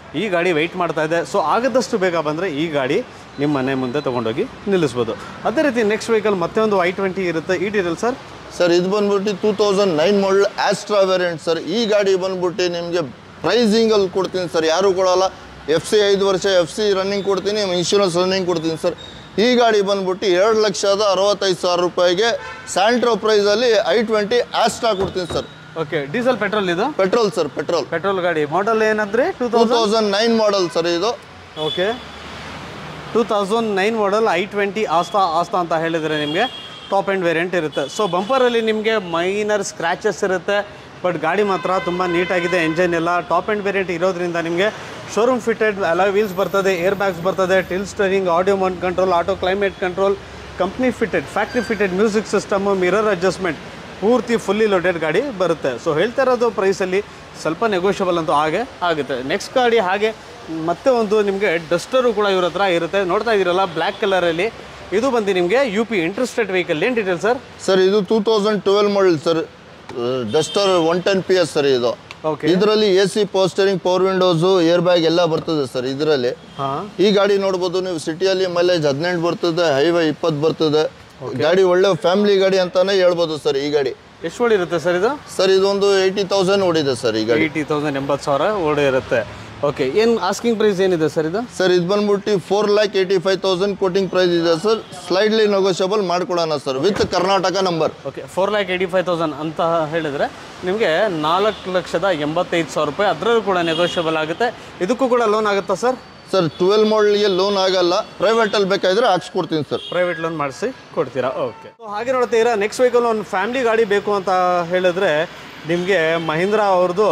ಈ ಗಾಡಿ ವೆಯ್ಟ್ ಮಾಡ್ತಾ ಇದೆ ಸೊ ಆಗದಷ್ಟು ಬೇಗ ಬಂದರೆ ಈ ಗಾಡಿ ನಿಮ್ಮ ಮನೆ ಮುಂದೆ ತೊಗೊಂಡೋಗಿ ನಿಲ್ಲಿಸ್ಬೋದು ಅದೇ ರೀತಿ ನೆಕ್ಸ್ಟ್ ವೆಹಿಕಲ್ ಮತ್ತೆ ಒಂದು ಐ ಟ್ವೆಂಟಿ ಇರುತ್ತೆ ಈ ಡೀಟೇಲ್ ಸರ್ ಸರ್ ಇದು ಬಂದ್ಬಿಟ್ಟು two thousand nine model Asta variant sir ಈ ಗಾಡಿ ಬಂದ್ಬಿಟ್ಟು ನಿಮಗೆ ಪ್ರೈಸಿಂಗಲ್ಲಿ ಕೊಡ್ತೀನಿ ಸರ್ ಯಾರು ಕೊಡಲ್ಲ ಎಫ್ ಸಿ ಐದು ವರ್ಷ ಎಫ್ ಸಿ ರನ್ನಿಂಗ್ ಕೊಡ್ತೀನಿ ಇನ್ಶೂರೆನ್ಸ್ ರನ್ನಿಂಗ್ ಕೊಡ್ತೀನಿ ಸರ್ ಈ ಗಾಡಿ ಬಂದ್ಬಿಟ್ಟು ಎರಡು ಲಕ್ಷದ ಅರವತ್ತೈದು ಸಾವಿರ ರೂಪಾಯಿಗೆ ಸ್ಯಾಂಟ್ರೋ ಪ್ರೈಸಲ್ಲಿ ಐ ಟ್ವೆಂಟಿ ಆಸ್ಟ್ರಾ ಕೊಡ್ತೀನಿ ಸರ್ ಓಕೆ ಡೀಸೆಲ್ ಪೆಟ್ರೋಲ್ ಇದು ಪೆಟ್ರೋಲ್ ಸರ್ ಪೆಟ್ರೋಲ್ ಪೆಟ್ರೋಲ್ ಗಾಡಿ ಮಾಡಲ್ ಏನಂದ್ರೆ two two thousand nine model sir ಇದು okay two thousand nine model I twenty Asta Asta ಅಂತ ಹೇಳಿದರೆ ನಿಮಗೆ ಟಾಪ್ ಆ್ಯಂಡ್ ವೇರಿಯಂಟ್ ಇರುತ್ತೆ ಸೊ ಬಂಪರಲ್ಲಿ ನಿಮಗೆ ಮೈನರ್ ಸ್ಕ್ರ್ಯಾಚಸ್ ಇರುತ್ತೆ ಬಟ್ ಗಾಡಿ ಮಾತ್ರ ತುಂಬ ನೀಟಾಗಿದೆ ಎಂಜೈನ್ ಎಲ್ಲ ಟಾಪ್ ಆ್ಯಂಡ್ ವೇರಿಯಂಟ್ ಇರೋದ್ರಿಂದ ನಿಮಗೆ ಶೋರೂಮ್ ಫಿಟೆಡ್ ಅಲ ವೀಲ್ಸ್ ಬರ್ತದೆ ಏರ್ ಬ್ಯಾಗ್ಸ್ ಬರ್ತದೆ tilt steering audio mount control auto climate control company fitted factory fitted music system mirror adjustment ಪೂರ್ತಿ ಫುಲ್ಲಿ ಲೋಡೆಡ್ ಗಾಡಿ ಬರುತ್ತೆ ಸೊ ಹೇಳ್ತಾ ಇರೋದು ಪ್ರೈಸಲ್ಲಿ ಸ್ವಲ್ಪ ನೆಗೋಷಿಯಬಲ್ ಅಂತೂ ಹಾಗೆ ಆಗುತ್ತೆ ನೆಕ್ಸ್ಟ್ ಗಾಡಿ ಹಾಗೆ ಮತ್ತೆ ಒಂದು ನಿಮಗೆ ಡಸ್ಟರು ಕೂಡ ಇವ್ರ ಹತ್ರ ಇರುತ್ತೆ ನೋಡ್ತಾ ಇದ್ದೀರಲ್ಲ ಬ್ಲ್ಯಾಕ್ ಕಲರಲ್ಲಿ ಇದು ಬಂದು ನಿಮಗೆ ಯು ಪಿ ಇಂಟ್ರೆಸ್ಟೆಡ್ ವೆಹಿಕಲ್ ಏನು ಡೀಟೇಲ್ ಸರ್ ಸರ್ ಇದು two thousand twelve model sir Duster one ten P S sir ಇದು ಓಕೆ ಇದರಲ್ಲಿ A C power steering power windows air bag ಎಲ್ಲ ಬರ್ತದೆ ಸರ್ ಇದರಲ್ಲಿ ಹಾಂ ಈ ಗಾಡಿ ನೋಡ್ಬೋದು ನೀವು ಸಿಟಿಯಲ್ಲಿ ಮೈಲೇಜ್ ಹದಿನೆಂಟು ಬರ್ತದೆ ಹೈವೇ ಇಪ್ಪತ್ತು ಬರ್ತದೆ ಗಾಡಿ ಒಳ್ಳೆ ಫ್ಯಾಮಿಲಿ ಗಾಡಿ ಅಂತಾನೆ ಹೇಳ್ಬೋದು ಸರ್ ಈ ಗಾಡಿ ಎಷ್ಟು ಓಡಿರುತ್ತೆ ಸರ್ ಇದು ಸರ್ ಇದೊಂದು ಏಯ್ಟಿ ತೌಸಂಡ್ ಓಡಿದೆ ಸರ್ ಈ ಗಾಡಿ ಏಯ್ಟಿ ತೌಸಂಡ್ ಎಂಬತ್ತು ಸಾವಿರ ಓಡಿರುತ್ತೆ ಓಕೆ ಏನು ಆಸ್ಕಿಂಗ್ ಪ್ರೈಸ್ ಏನಿದೆ ಸರ್ ಇದು ಸರ್ ಇದು ಬಂದ್ಬಿಟ್ಟು four lakh eighty five thousand quoting price ಇದೆ ಸರ್ ಸ್ಲೈಡ್ಲಿ ನೆಗೋಷಿಯಬಲ್ ಮಾಡ್ಕೊಡೋಣ sir with Karnataka number okay four lakh eighty five thousand ಅಂತ ಹೇಳಿದರೆ ನಿಮಗೆ ನಾಲ್ಕು ಲಕ್ಷದ ಎಂಬತ್ತೈದು ಸಾವಿರ ರೂಪಾಯಿ ಅದರಲ್ಲೂ ಕೂಡ ನೆಗೋಷಿಯಬಲ್ ಆಗುತ್ತೆ ಇದಕ್ಕೂ ಕೂಡ ಲೋನ್ ಆಗುತ್ತಾ ಸರ್ ಸರ್ ಟ್ವೆಲ್ ಮಾಡಲ್ಗೆ ಲೋನ್ ಆಗಲ್ಲ ಪ್ರೈವೇಟಲ್ಲಿ ಬೇಕಾದ್ರೆ ಹಾಕ್ಸ್ಕೊಡ್ತೀನಿ ಸರ್ ಪ್ರೈವೇಟ್ ಲೋನ್ ಮಾಡಿಸಿ ಕೊಡ್ತೀರಾ ಓಕೆ ಸೊ ಹಾಗೆ ನೋಡ್ತೀರಾ ನೆಕ್ಸ್ಟ್ ವೆಹಿಕಲ್ ಒಂದು ಫ್ಯಾಮಿಲಿ ಗಾಡಿ ಬೇಕು ಅಂತ ಹೇಳಿದ್ರೆ ನಿಮಗೆ ಮಹೀಂದ್ರ ಅವ್ರದ್ದು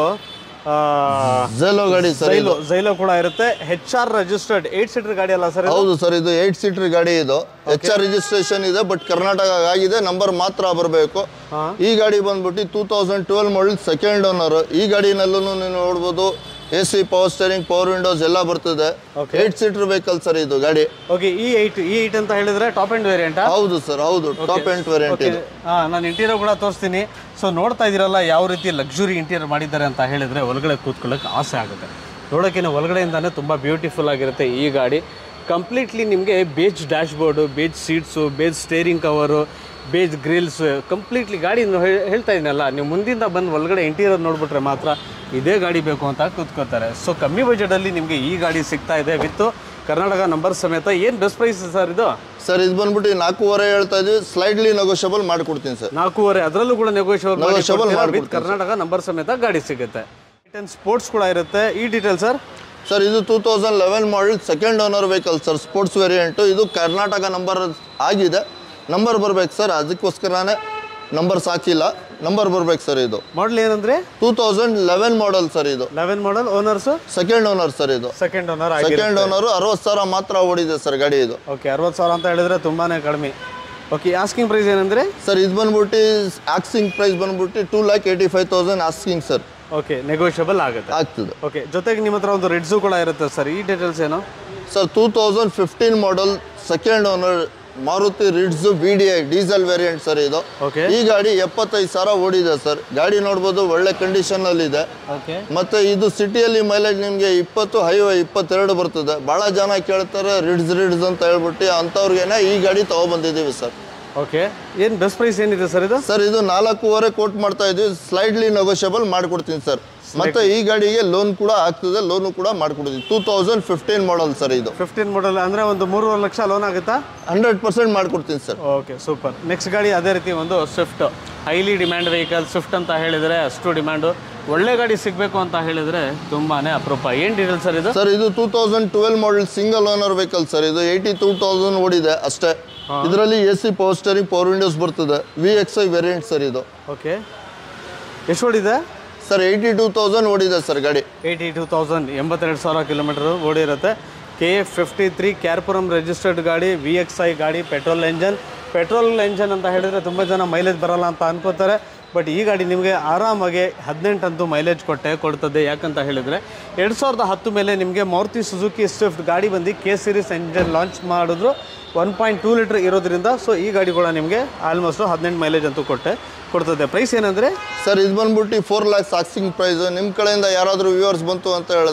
ಝೆಲೋ ಗಾಡಿ ಸರ್ ಜೈಲು ಜೈಲು ಕೂಡ ಇರುತ್ತೆ H R registered eight seater ಗಾಡಿ ಅಲ್ಲ ಸರ್ ಹೌದು ಸರ್ ಇದು ಏಟ್ ಸೀಟರ್ ಗಾಡಿ ಇದು ಎಚ್ ಆರ್ ರಿಜಿಸ್ಟ್ರೇಷನ್ ಇದೆ ಬಟ್ ಕರ್ನಾಟಕ ಆಗಿದೆ ನಂಬರ್ ಮಾತ್ರ ಬರಬೇಕು ಹಾಂ ಈ ಗಾಡಿ ಬಂದ್ಬಿಟ್ಟು two thousand twelve model second owner ಈ ಗಾಡಿನಲ್ಲೂ ನೀವು ನೋಡ್ಬೋದು A C power steering power windows ಎಲ್ಲ ಬರ್ತದೆ Okay. Eight seater vehicle sir ಇದು ಗಾಡಿ ಓಕೆ ಈ ಏಯ್ಟ್ ಈ ಏಯ್ಟ್ ಅಂತ ಹೇಳಿದ್ರೆ ಟಾಪ್ ಆ್ಯಂಡ್ ವೇರಿಯಂಟಾ ಹೌದು ಸರ್ ಹೌದು ಟಾಪ್ ಎಂಟ್ ವೇರಿಯಂಟ್ ಇದು ಹಾಂ ನಾನು ಇಂಟೀರಿಯರ್ ಕೂಡ ತೋರಿಸ್ತೀನಿ ಸೊ ನೋಡ್ತಾ ಇದ್ದೀರಲ್ಲ ಯಾವ ರೀತಿ ಲಕ್ಸುರಿ ಇಂಟೀರಿಯರ್ ಮಾಡಿದ್ದಾರೆ ಅಂತ ಹೇಳಿದ್ರೆ ಒಳಗಡೆ ಕೂತ್ಕೊಳ್ಳೋಕೆ ಆಸೆ ಆಗುತ್ತೆ ನೋಡೋಕ್ಕಿಂತ ಒಳಗಡೆಯಿಂದಾನೇ ತುಂಬ ಬ್ಯೂಟಿಫುಲ್ ಆಗಿರುತ್ತೆ ಈ ಗಾಡಿ ಕಂಪ್ಲೀಟ್ಲಿ ನಿಮಗೆ beige dashboard beige seats beige steering cover beige grills completely ಗಾಡಿ ನೀವು ಹೇಳ್- ಹೇಳ್ತಾ ಇದ್ದೀನಲ್ಲ ನೀವು ಮುಂದಿಂದ ಬಂದು ಒಳಗಡೆ ಇಂಟೀರಿಯರ್ ನೋಡ್ಬಿಟ್ರೆ ಮಾತ್ರ ಇದೇ ಗಾಡಿ ಬೇಕು ಅಂತ ಕೂತ್ಕೋತಾರೆ ಸೊ ಕಮ್ಮಿ ಬಜೆಟಲ್ಲಿ ನಿಮಗೆ ಈ ಗಾಡಿ ಸಿಗ್ತಾ ಇದೆ ವಿತ್ತು ಕರ್ನಾಟಕ ನಂಬರ್ ಸಮೇತ ಏನು ಬೆಸ್ಟ್ ಪ್ರೈಸ್ ಸರ್ ಇದು ಸರ್ ಇದು ಬಂದ್ಬಿಟ್ಟು ನಾಲ್ಕೂವರೆ ಹೇಳ್ತಾ ಇದೀವಿ ಸ್ಲೈಡ್ಲಿ ನೆಗೋಷಿಯಬಲ್ ಮಾಡ್ಕೊಡ್ತೀನಿ ಸರ್ ನಾಲ್ಕೂವರೆ ಅದರಲ್ಲೂ ಕೂಡ ನೆಗೋಷಿಯಬಲ್ Negotiable ವಿತ್ ಮಾಡ್ಕೊಡ್ತೀನಿ ಕರ್ನಾಟಕ ನಂಬರ್ ಸಮೇತ ಗಾಡಿ ಸಿಗುತ್ತೆ ಸ್ಪೋರ್ಟ್ಸ್ ಕೂಡ ಇರುತ್ತೆ ಈ ಡೀಟೇಲ್ ಸರ್ ಸರ್ ಇದು two thousand eleven model second owner vehicle sir sports variant ಇದು ಕರ್ನಾಟಕ ನಂಬರ್ ಆಗಿದೆ ನಂಬರ್ ಬರ್ಬೇಕು ಸರ್ ಅದಕ್ಕೋಸ್ಕರನೇ ನಂಬರ್ ಸಾಕಿಲ್ಲ ನಂಬರ್ ಬರ್ಬೇಕು ಸರ್ ಇದು ಮಾಡಲ್ ಏನಂದ್ರೆ two thousand eleven model sir ಇದು eleven model owners second owner sir ಇದು ಸೆಕೆಂಡ್ ಓನರ್ ಆಗಿ ಸೆಕೆಂಡ್ ಓನರು ಅರವತ್ತು ಸಾವಿರ ಮಾತ್ರ ಓಡಿದೆ ಸರ್ ಗಾಡಿ ಇದು ಓಕೆ ಅರವತ್ತು ಸಾವಿರ ಅಂತ ಹೇಳಿದ್ರೆ ತುಂಬಾನೇ ಕಡಿಮೆ ಓಕೆ ಆಸ್ಕಿಂಗ್ ಪ್ರೈಸ್ ಏನಂದ್ರೆ ಸರ್ ಇದು ಬಂದ್ಬಿಟ್ಟು ಆಕ್ಸಿಂಗ್ ಪ್ರೈಸ್ ಬಂದ್ಬಿಟ್ಟು two lakh eighty five thousand asking sir okay negotiable ಆಗುತ್ತೆ ಆಗ್ತದೆ ಓಕೆ ಜೊತೆಗೆ ನಿಮ್ಮ ಹತ್ರ ಒಂದು ರಿಡ್ಸು ಕೂಡ ಇರುತ್ತೆ ಸರ್ ಈ ಡೀಟೇಲ್ಸ್ ಏನು sir two thousand fifteen model second owner Maruti Ritz V D I diesel variant sir ಇದು ಓಕೆ ಈ ಗಾಡಿ ಎಪ್ಪತ್ತೈದು ಸಾವಿರ ಓಡಿದೆ ಸರ್ ಗಾಡಿ ನೋಡ್ಬೋದು ಒಳ್ಳೆ ಕಂಡೀಷನ್ ಅಲ್ಲಿ ಇದೆ ಓಕೆ ಮತ್ತೆ ಇದು ಸಿಟಿಯಲ್ಲಿ ಮೈಲೇಜ್ ನಿಮಗೆ ಇಪ್ಪತ್ತು ಹೈವೇ ಇಪ್ಪತ್ತೆರಡು ಬರ್ತದೆ ಭಾಳ ಜನ ಕೇಳ್ತಾರೆ ರಿಡ್ಸ್ ರಿಡ್ಸ್ ಅಂತ ಹೇಳ್ಬಿಟ್ಟು ಅಂಥವ್ರಿಗೇನೆ ಈ ಗಾಡಿ ತಗೊಬಂದಿದ್ದೀವಿ ಸರ್ ಓಕೆ ಏನು ಬೆಸ್ಟ್ ಪ್ರೈಸ್ ಏನಿದೆ ಸರ್ ಇದು ಸರ್ ಇದು ನಾಲ್ಕೂವರೆ ಕೋಟ್ ಮಾಡ್ತಾ ಇದ್ದೀವಿ ಸ್ಲೈಡ್ಲಿ ನೆಗೋಷಿಯಬಲ್ ಮಾಡ್ಕೊಡ್ತೀನಿ ಸರ್ ಮತ್ತೆ ಈ ಗಾಡಿಗೆ ಲೋನ್ ಕೂಡ ಆಗ್ತದೆ ಲೋನು ಕೂಡ ಮಾಡ್ಕೊಡ್ತೀವಿ two thousand fifteen model sir ಇದು ಫಿಫ್ಟೀನ್ ಮಾಡಲ್ ಅಂದರೆ ಒಂದು ಮೂರುವರೆ ಲಕ್ಷ ಲೋನ್ ಆಗುತ್ತಾ ಹಂಡ್ರೆಡ್ ಪರ್ಸೆಂಟ್ ಮಾಡ್ಕೊಡ್ತೀನಿ ಸರ್ ಓಕೆ ಸೂಪರ್ ನೆಕ್ಸ್ಟ್ ಗಾಡಿ ಅದೇ ರೀತಿ ಒಂದು Swift highly demand vehicle Swift ಅಂತ ಹೇಳಿದರೆ ಅಷ್ಟು ಡಿಮ್ಯಾಂಡು ಒಳ್ಳೆ ಗಾಡಿ ಸಿಗಬೇಕು ಅಂತ ಹೇಳಿದರೆ ತುಂಬಾ ಅಪರೂಪ ಏನು ಡೀಟೇಲ್ ಸರ್ ಇದು ಸರ್ ಇದು two thousand twelve model single owner vehicle sir ಇದು ಏಯ್ಟಿ ಟೂ ತೌಸಂಡ್ ಓಡಿದೆ ಅಷ್ಟೇ ಇದರಲ್ಲಿ A C power steering power windows ಬರ್ತದೆ V X I variant sir ಇದು ಓಕೆ ಎಷ್ಟು ಓಡಿದೆ ಸರ್ ಏಯ್ಟಿ ಟೂ ತೌಸಂಡ್ ಓಡಿದೆ ಸರ್ ಗಾಡಿ ಏಯ್ಟಿ ಟೂ ತೌಸಂಡ್ ಎಂಬತ್ತೆರಡು ಸಾವಿರ ಕಿಲೋಮೀಟರ್ ಓಡಿರುತ್ತೆ ಕೆ ಎಫ್ ಫಿಫ್ಟಿ ತ್ರೀ ಕ್ಯಾರ್ಪುರಮ್ ರಿಜಿಸ್ಟರ್ಡ್ ಗಾಡಿ ವಿ ಎಕ್ಸ್ ಐ ಗಾಡಿ ಪೆಟ್ರೋಲ್ ಎಂಜನ್ ಪೆಟ್ರೋಲ್ ಎಂಜನ್ ಅಂತ ಹೇಳಿದರೆ ತುಂಬ ಜನ ಮೈಲೇಜ್ ಬರಲ್ಲ ಅಂತ ಅನ್ಕೋತಾರೆ ಬಟ್ ಈ ಗಾಡಿ ನಿಮಗೆ ಆರಾಮಾಗಿ ಹದಿನೆಂಟಂತೂ ಮೈಲೇಜ್ ಕೊಟ್ಟೆ ಕೊಡ್ತದೆ ಯಾಕಂತ ಹೇಳಿದರೆ ಎರಡು ಸಾವಿರದ ಹತ್ತು ಮೇಲೆ ನಿಮಗೆ ಮಾರುತಿ ಸುಜುಕಿ ಸ್ವಿಫ್ಟ್ ಗಾಡಿ ಬಂದು ಕೆ ಸೀರೀಸ್ ಎಂಜನ್ ಲಾಂಚ್ ಮಾಡಿದ್ರು ಒನ್ ಪಾಯಿಂಟ್ ಟೂ ಲೀಟ್ರ್ ಇರೋದ್ರಿಂದ ಸೊ ಈ ಗಾಡಿ ಕೂಡ ನಿಮಗೆ ಆಲ್ಮೋಸ್ಟ್ ಹದಿನೆಂಟು ಮೈಲೇಜ್ ಅಂತೂ ಕೊಟ್ಟೆ ಕೊಡ್ತದೆ ಪ್ರೈಸ್ ಏನಂದರೆ ಸರ್ ಇದು ಬಂದ್ಬಿಟ್ಟು ಫೋರ್ ಲ್ಯಾಕ್ಸ್ ಆಕ್ಸಿಂಗ್ ಪ್ರೈಸ್ ನಿಮ್ಮ ಕಡೆಯಿಂದ ಯಾರಾದರೂ ವ್ಯೂವರ್ಸ್ ಬಂತು ಅಂತ ಹೇಳಿದ್ರೆ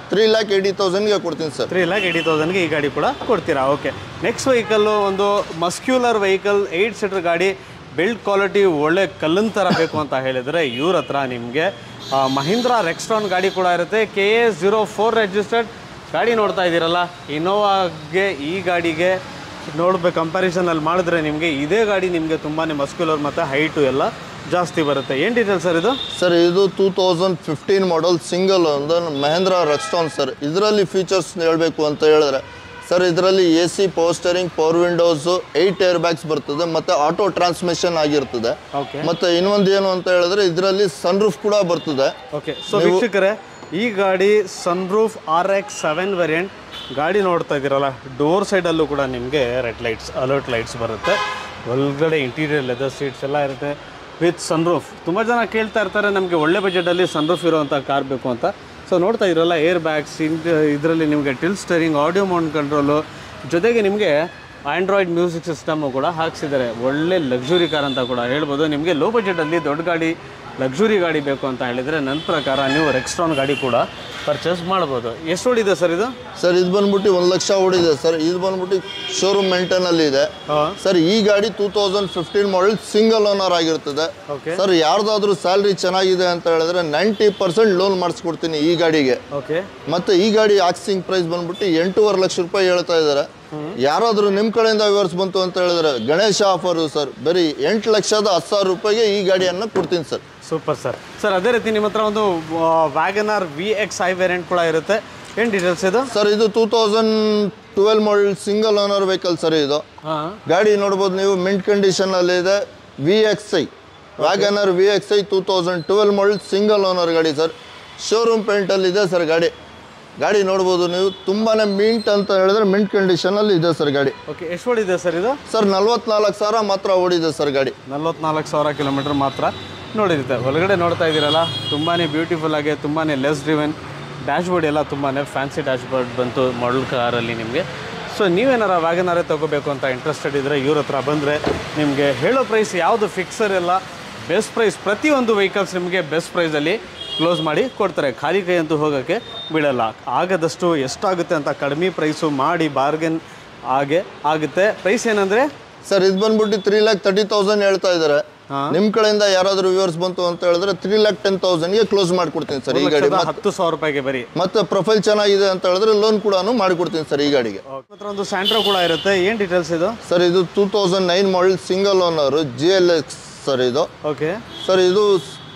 ತ್ರೀ ಲ್ಯಾಕ್ ಏಯ್ಟಿ ತೌಸಂಡ್ಗೆ ಕೊಡ್ತೀನಿ ಸರ್ ತ್ರೀ ಲ್ಯಾಕ್ ಏಯ್ಟಿ ತೌಸಂಡ್ಗೆ ಈ ಗಾಡಿ ಕೂಡ ಕೊಡ್ತೀರಾ ಓಕೆ ನೆಕ್ಸ್ಟ್ ವೆಹಿಕಲ್ಲು ಒಂದು ಮಸ್ಕ್ಯುಲರ್ ವೆಹಿಕಲ್ ಏಯ್ಟ್ ಸೀಟರ್ ಗಾಡಿ ಬಿಲ್ಡ್ ಕ್ವಾಲಿಟಿ ಒಳ್ಳೆ ಕಲ್ಲಿನ ಥರ ಬೇಕು ಅಂತ ಹೇಳಿದರೆ ಇವ್ರ ಹತ್ರ ನಿಮಗೆ ಮಹೀಂದ್ರ ರೆಕ್ಸ್ಟ್ರಾನ್ ಗಾಡಿ ಕೂಡ ಇರುತ್ತೆ K A zero four registered ಗಾಡಿ ನೋಡ್ತಾ ಇದ್ದೀರಲ್ಲ ಇನೋವಾಗೆ ಈ ಗಾಡಿಗೆ ನೋಡ್ಬೇಕು ಕಂಪ್ಯಾರಿಸನಲ್ಲಿ ಮಾಡಿದ್ರೆ ನಿಮಗೆ ಇದೇ ಗಾಡಿ ನಿಮಗೆ ತುಂಬಾ ಮಸ್ಕ್ಯುಲರ್ ಮತ್ತು ಹೈಟು ಎಲ್ಲ ಜಾಸ್ತಿ ಬರುತ್ತೆ ಏನು ಡೀಟೇಲ್ ಸರ್ ಇದು ಸರ್ ಇದು two thousand fifteen model single ಒಂದು ಮಹೇಂದ್ರ ರಕ್ಸ್ಟಾನ್ ಸರ್ ಇದರಲ್ಲಿ ಫೀಚರ್ಸ್ ಹೇಳಬೇಕು ಅಂತ ಹೇಳಿದ್ರೆ ಸರ್ ಇದರಲ್ಲಿ A C power steering power windows eight air bags ಬರ್ತದೆ ಮತ್ತು ಆಟೋ ಟ್ರಾನ್ಸ್ಮಿಷನ್ ಆಗಿರ್ತದೆ ಓಕೆ ಮತ್ತು ಇನ್ನೊಂದು ಏನು ಅಂತ ಹೇಳಿದ್ರೆ ಇದರಲ್ಲಿ ಸನ್ರೂಫ್ ಕೂಡ ಬರ್ತದೆ ಓಕೆ ಸೊ ವೀಕ್ಷಕರೇ ಈ ಗಾಡಿ sunroof R X seven variant ಗಾಡಿ ನೋಡ್ತಾ ಇದ್ದೀರಲ್ಲ ಡೋರ್ ಸೈಡಲ್ಲೂ ಕೂಡ ನಿಮಗೆ ರೆಡ್ ಲೈಟ್ಸ್ ಅಲರ್ಟ್ ಲೈಟ್ಸ್ ಬರುತ್ತೆ ಒಳಗಡೆ ಇಂಟೀರಿಯರ್ ಲೆದರ್ ಸೀಟ್ಸ್ ಎಲ್ಲ ಇರುತ್ತೆ ವಿತ್ ಸನ್ರೂಫ್ ತುಂಬ ಜನ ಕೇಳ್ತಾ ಇರ್ತಾರೆ ನಮಗೆ ಒಳ್ಳೆ ಬಜೆಟಲ್ಲಿ ಸನ್ರೂಫ್ ಇರುವಂಥ ಕಾರ್ ಬೇಕು ಅಂತ ಸೊ ನೋಡ್ತಾ ಇದ್ರಲ್ಲ ಏರ್ ಬ್ಯಾಗ್ಸ್ ಇದರಲ್ಲಿ ನಿಮಗೆ tilt steering audio mount control ಜೊತೆಗೆ ನಿಮಗೆ ಆಂಡ್ರಾಯ್ಡ್ ಮ್ಯೂಸಿಕ್ ಸಿಸ್ಟಮು ಕೂಡ ಹಾಕ್ಸಿದ್ದಾರೆ ಒಳ್ಳೆ ಲಕ್ಸುರಿ ಕಾರ್ ಅಂತ ಕೂಡ ಹೇಳ್ಬೋದು ನಿಮಗೆ ಲೋ ಬಜೆಟಲ್ಲಿ ದೊಡ್ಡ ಗಾಡಿ ಲಕ್ಸುರಿ ಗಾಡಿ ಬೇಕು ಅಂತ ಹೇಳಿದರೆ ನನ್ನ ಪ್ರಕಾರ ನೀವು ರೆಕ್ಸ್ಟ್ರಾನ್ ಗಾಡಿ ಕೂಡ ಪರ್ಚೇಸ್ ಮಾಡ್ಬೋದು ಎಷ್ಟು ಓಡಿದೆ ಸರ್ ಇದು ಸರ್ ಇದು ಬಂದ್ಬಿಟ್ಟು ಒಂದು ಲಕ್ಷ ಓಡಿದೆ ಸರ್ ಇದು ಬಂದ್ಬಿಟ್ಟು ಶೋರೂಮ್ ಮೇಂಟೈನಲ್ಲಿ ಇದೆ ಹಾಂ ಸರ್ ಈ ಗಾಡಿ two thousand fifteen model single owner ಆಗಿರ್ತದೆ ಓಕೆ ಸರ್ ಯಾರ್ದಾದ್ರೂ ಸ್ಯಾಲ್ರಿ ಚೆನ್ನಾಗಿದೆ ಅಂತ ಹೇಳಿದ್ರೆ ನೈಂಟಿ ಪರ್ಸೆಂಟ್ ಲೋನ್ ಮಾಡಿಸ್ಕೊಡ್ತೀನಿ ಈ ಗಾಡಿಗೆ ಓಕೆ ಮತ್ತೆ ಈ ಗಾಡಿ ಆಕ್ಸಿಂಗ್ ಪ್ರೈಸ್ ಬಂದ್ಬಿಟ್ಟು ಎಂಟೂವರೆ ಲಕ್ಷ ರೂಪಾಯಿ ಹೇಳ್ತಾ ಇದ್ದಾರೆ ಯಾರಾದರೂ ನಿಮ್ಮ ಕಡೆಯಿಂದ ವಿವರ್ಸ್ ಬಂತು ಅಂತ ಹೇಳಿದ್ರೆ ಗಣೇಶ ಆಫರು ಸರ್ ಬರೀ ಎಂಟು ಲಕ್ಷದ ಹತ್ತು ಸಾವಿರ ರೂಪಾಯಿಗೆ ಈ ಗಾಡಿಯನ್ನು ಕೊಡ್ತೀನಿ ಸರ್ ಸೂಪರ್ ಸರ್ ಸರ್ ಅದೇ ರೀತಿ ನಿಮ್ಮ ಹತ್ರ ಒಂದು wagon R V X I variant ಕೂಡ ಇರುತ್ತೆ ಏನು ಡೀಟೇಲ್ಸ್ ಇದು ಸರ್ ಇದು two thousand twelve model single owner vehicle sir ಇದು ಹಾಂ ಗಾಡಿ ನೋಡ್ಬೋದು ನೀವು ಮಿಂಟ್ ಕಂಡೀಷನಲ್ಲಿ ಇದೆ V X I wagon R V X I two thousand twelve model single owner ಗಾಡಿ ಸರ್ ಶೋರೂಮ್ ಪೇಂಟಲ್ಲಿ ಇದೆ ಸರ್ ಗಾಡಿ ಗಾಡಿ ನೋಡ್ಬೋದು ನೀವು ತುಂಬಾ ಮಿಂಟ್ ಅಂತ ಹೇಳಿದ್ರೆ ಮಿಂಟ್ ಕಂಡೀಷನಲ್ಲಿ ಇದೆ ಸರ್ ಗಾಡಿ ಓಕೆ ಎಷ್ಟು ಓಡಿದೆ ಸರ್ ಇದು ಸರ್ ನಲ್ವತ್ನಾಲ್ಕು ಸಾವಿರ ಮಾತ್ರ ಓಡಿದೆ ಸರ್ ಗಾಡಿ ನಲ್ವತ್ನಾಲ್ಕು ಸಾವಿರ ಕಿಲೋಮೀಟರ್ ಮಾತ್ರ ನೋಡಿರುತ್ತೆ ಒಳಗಡೆ ನೋಡ್ತಾ ಇದ್ದೀರಲ್ಲ ತುಂಬಾ ಬ್ಯೂಟಿಫುಲ್ ಆಗಿ ತುಂಬಾ ಲೆಸ್ ಡ್ರಿವೆನ್ ಡ್ಯಾಶ್ ಬೋರ್ಡ್ ಎಲ್ಲ ತುಂಬಾ ಫ್ಯಾನ್ಸಿ ಡ್ಯಾಶ್ ಬೋರ್ಡ್ ಬಂತು ಮಾಡಲ್ ಕಾರಲ್ಲಿ ನಿಮಗೆ ಸೊ ನೀವೇನಾರ ವ್ಯಾಗನಾರೇ ತೊಗೋಬೇಕು ಅಂತ ಇಂಟ್ರೆಸ್ಟೆಡ್ ಇದ್ದರೆ ಇವ್ರ ಹತ್ರ ಬಂದರೆ ನಿಮಗೆ ಹೇಳೋ ಪ್ರೈಸ್ ಯಾವುದು ಫಿಕ್ಸರ್ ಎಲ್ಲ ಬೆಸ್ಟ್ ಪ್ರೈಸ್ ಪ್ರತಿಯೊಂದು ವೆಹಿಕಲ್ಸ್ ನಿಮಗೆ ಬೆಸ್ಟ್ ಪ್ರೈಸಲ್ಲಿ ಕ್ಲೋಸ್ ಮಾಡಿ ಕೊಡ್ತಾರೆ ಖಾಲಿ ಕೈ ಅಂತೂ ಹೋಗೋಕ್ಕೆ ಬಿಡಲ್ಲ ಆಗದಷ್ಟು ಎಷ್ಟಾಗುತ್ತೆ ಅಂತ ಕಡಿಮೆ ಪ್ರೈಸು ಮಾಡಿ ಬಾರ್ಗೇನ್ ಹಾಗೆ ಆಗುತ್ತೆ ಪ್ರೈಸ್ ಏನಂದರೆ ಸರ್ ಇದು ಬಂದ್ಬಿಟ್ಟು ತ್ರೀ ಲ್ಯಾಕ್ ತರ್ಟಿ ತೌಸಂಡ್ ಹೇಳ್ತಾ ಇದ್ದಾರೆ ಹಾಂ. ನಿಮ್ಮ ಕಡೆಯಿಂದ ಯಾರಾದರೂ ವ್ಯೂವರ್ಸ್ ಬಂತು ಅಂತ ಹೇಳಿದ್ರೆ ತ್ರೀ ಲ್ಯಾಕ್ ಟೆನ್ ತೌಸಂಡ್ಗೆ ಕ್ಲೋಸ್ ಮಾಡಿಕೊಡ್ತೀನಿ ಸರ್ ಈ ಗಾಡಿ ಮತ್- ಹತ್ತು ಸಾವಿರ ರೂಪಾಯಿಗೆ ಬರೀ ಮತ್ತೆ ಪ್ರೊಫೈಲ್ ಚೆನ್ನಾಗಿದೆ ಅಂತ ಹೇಳಿದ್ರೆ ಲೋನ್ ಕೂಡ ಮಾಡಿಕೊಡ್ತೀನಿ ಸರ್ ಈ ಗಾಡಿಗೆ ಹತ್ರ ಒಂದು ಸ್ಯಾಂಟ್ರೋ ಕೂಡ ಇರುತ್ತೆ ಏನು ಡೀಟೇಲ್ಸ್ ಇದು ಸರ್ ಇದು two thousand nine model single owner G L X sir ಇದು ಓಕೆ ಸರ್ ಇದು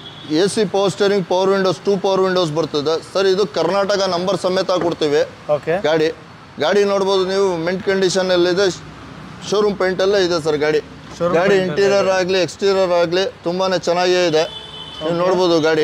A C power steering power windows two power windows ಬರ್ತದೆ ಸರ್ ಇದು ಕರ್ನಾಟಕ ನಂಬರ್ ಸಮೇತ ಕೊಡ್ತೀವಿ ಓಕೆ ಗಾಡಿ ಗಾಡಿ ನೋಡ್ಬೋದು ನೀವು ಮಿಂಟ್ ಕಂಡೀಷನ್ ಇದೆ ಶೋರೂಮ್ ಪೇಂಟಲ್ಲೇ ಇದೆ ಸರ್ ಗಾಡಿ Showroom ಗಾಡಿ ಇಂಟೀರಿಯರ್ ಆಗಲಿ ಎಕ್ಸ್ಟೀರಿಯರ್ ಆಗಲಿ ತುಂಬಾ ಚೆನ್ನಾಗೇ ಇದೆ ನೀವು ನೋಡ್ಬೋದು ಗಾಡಿ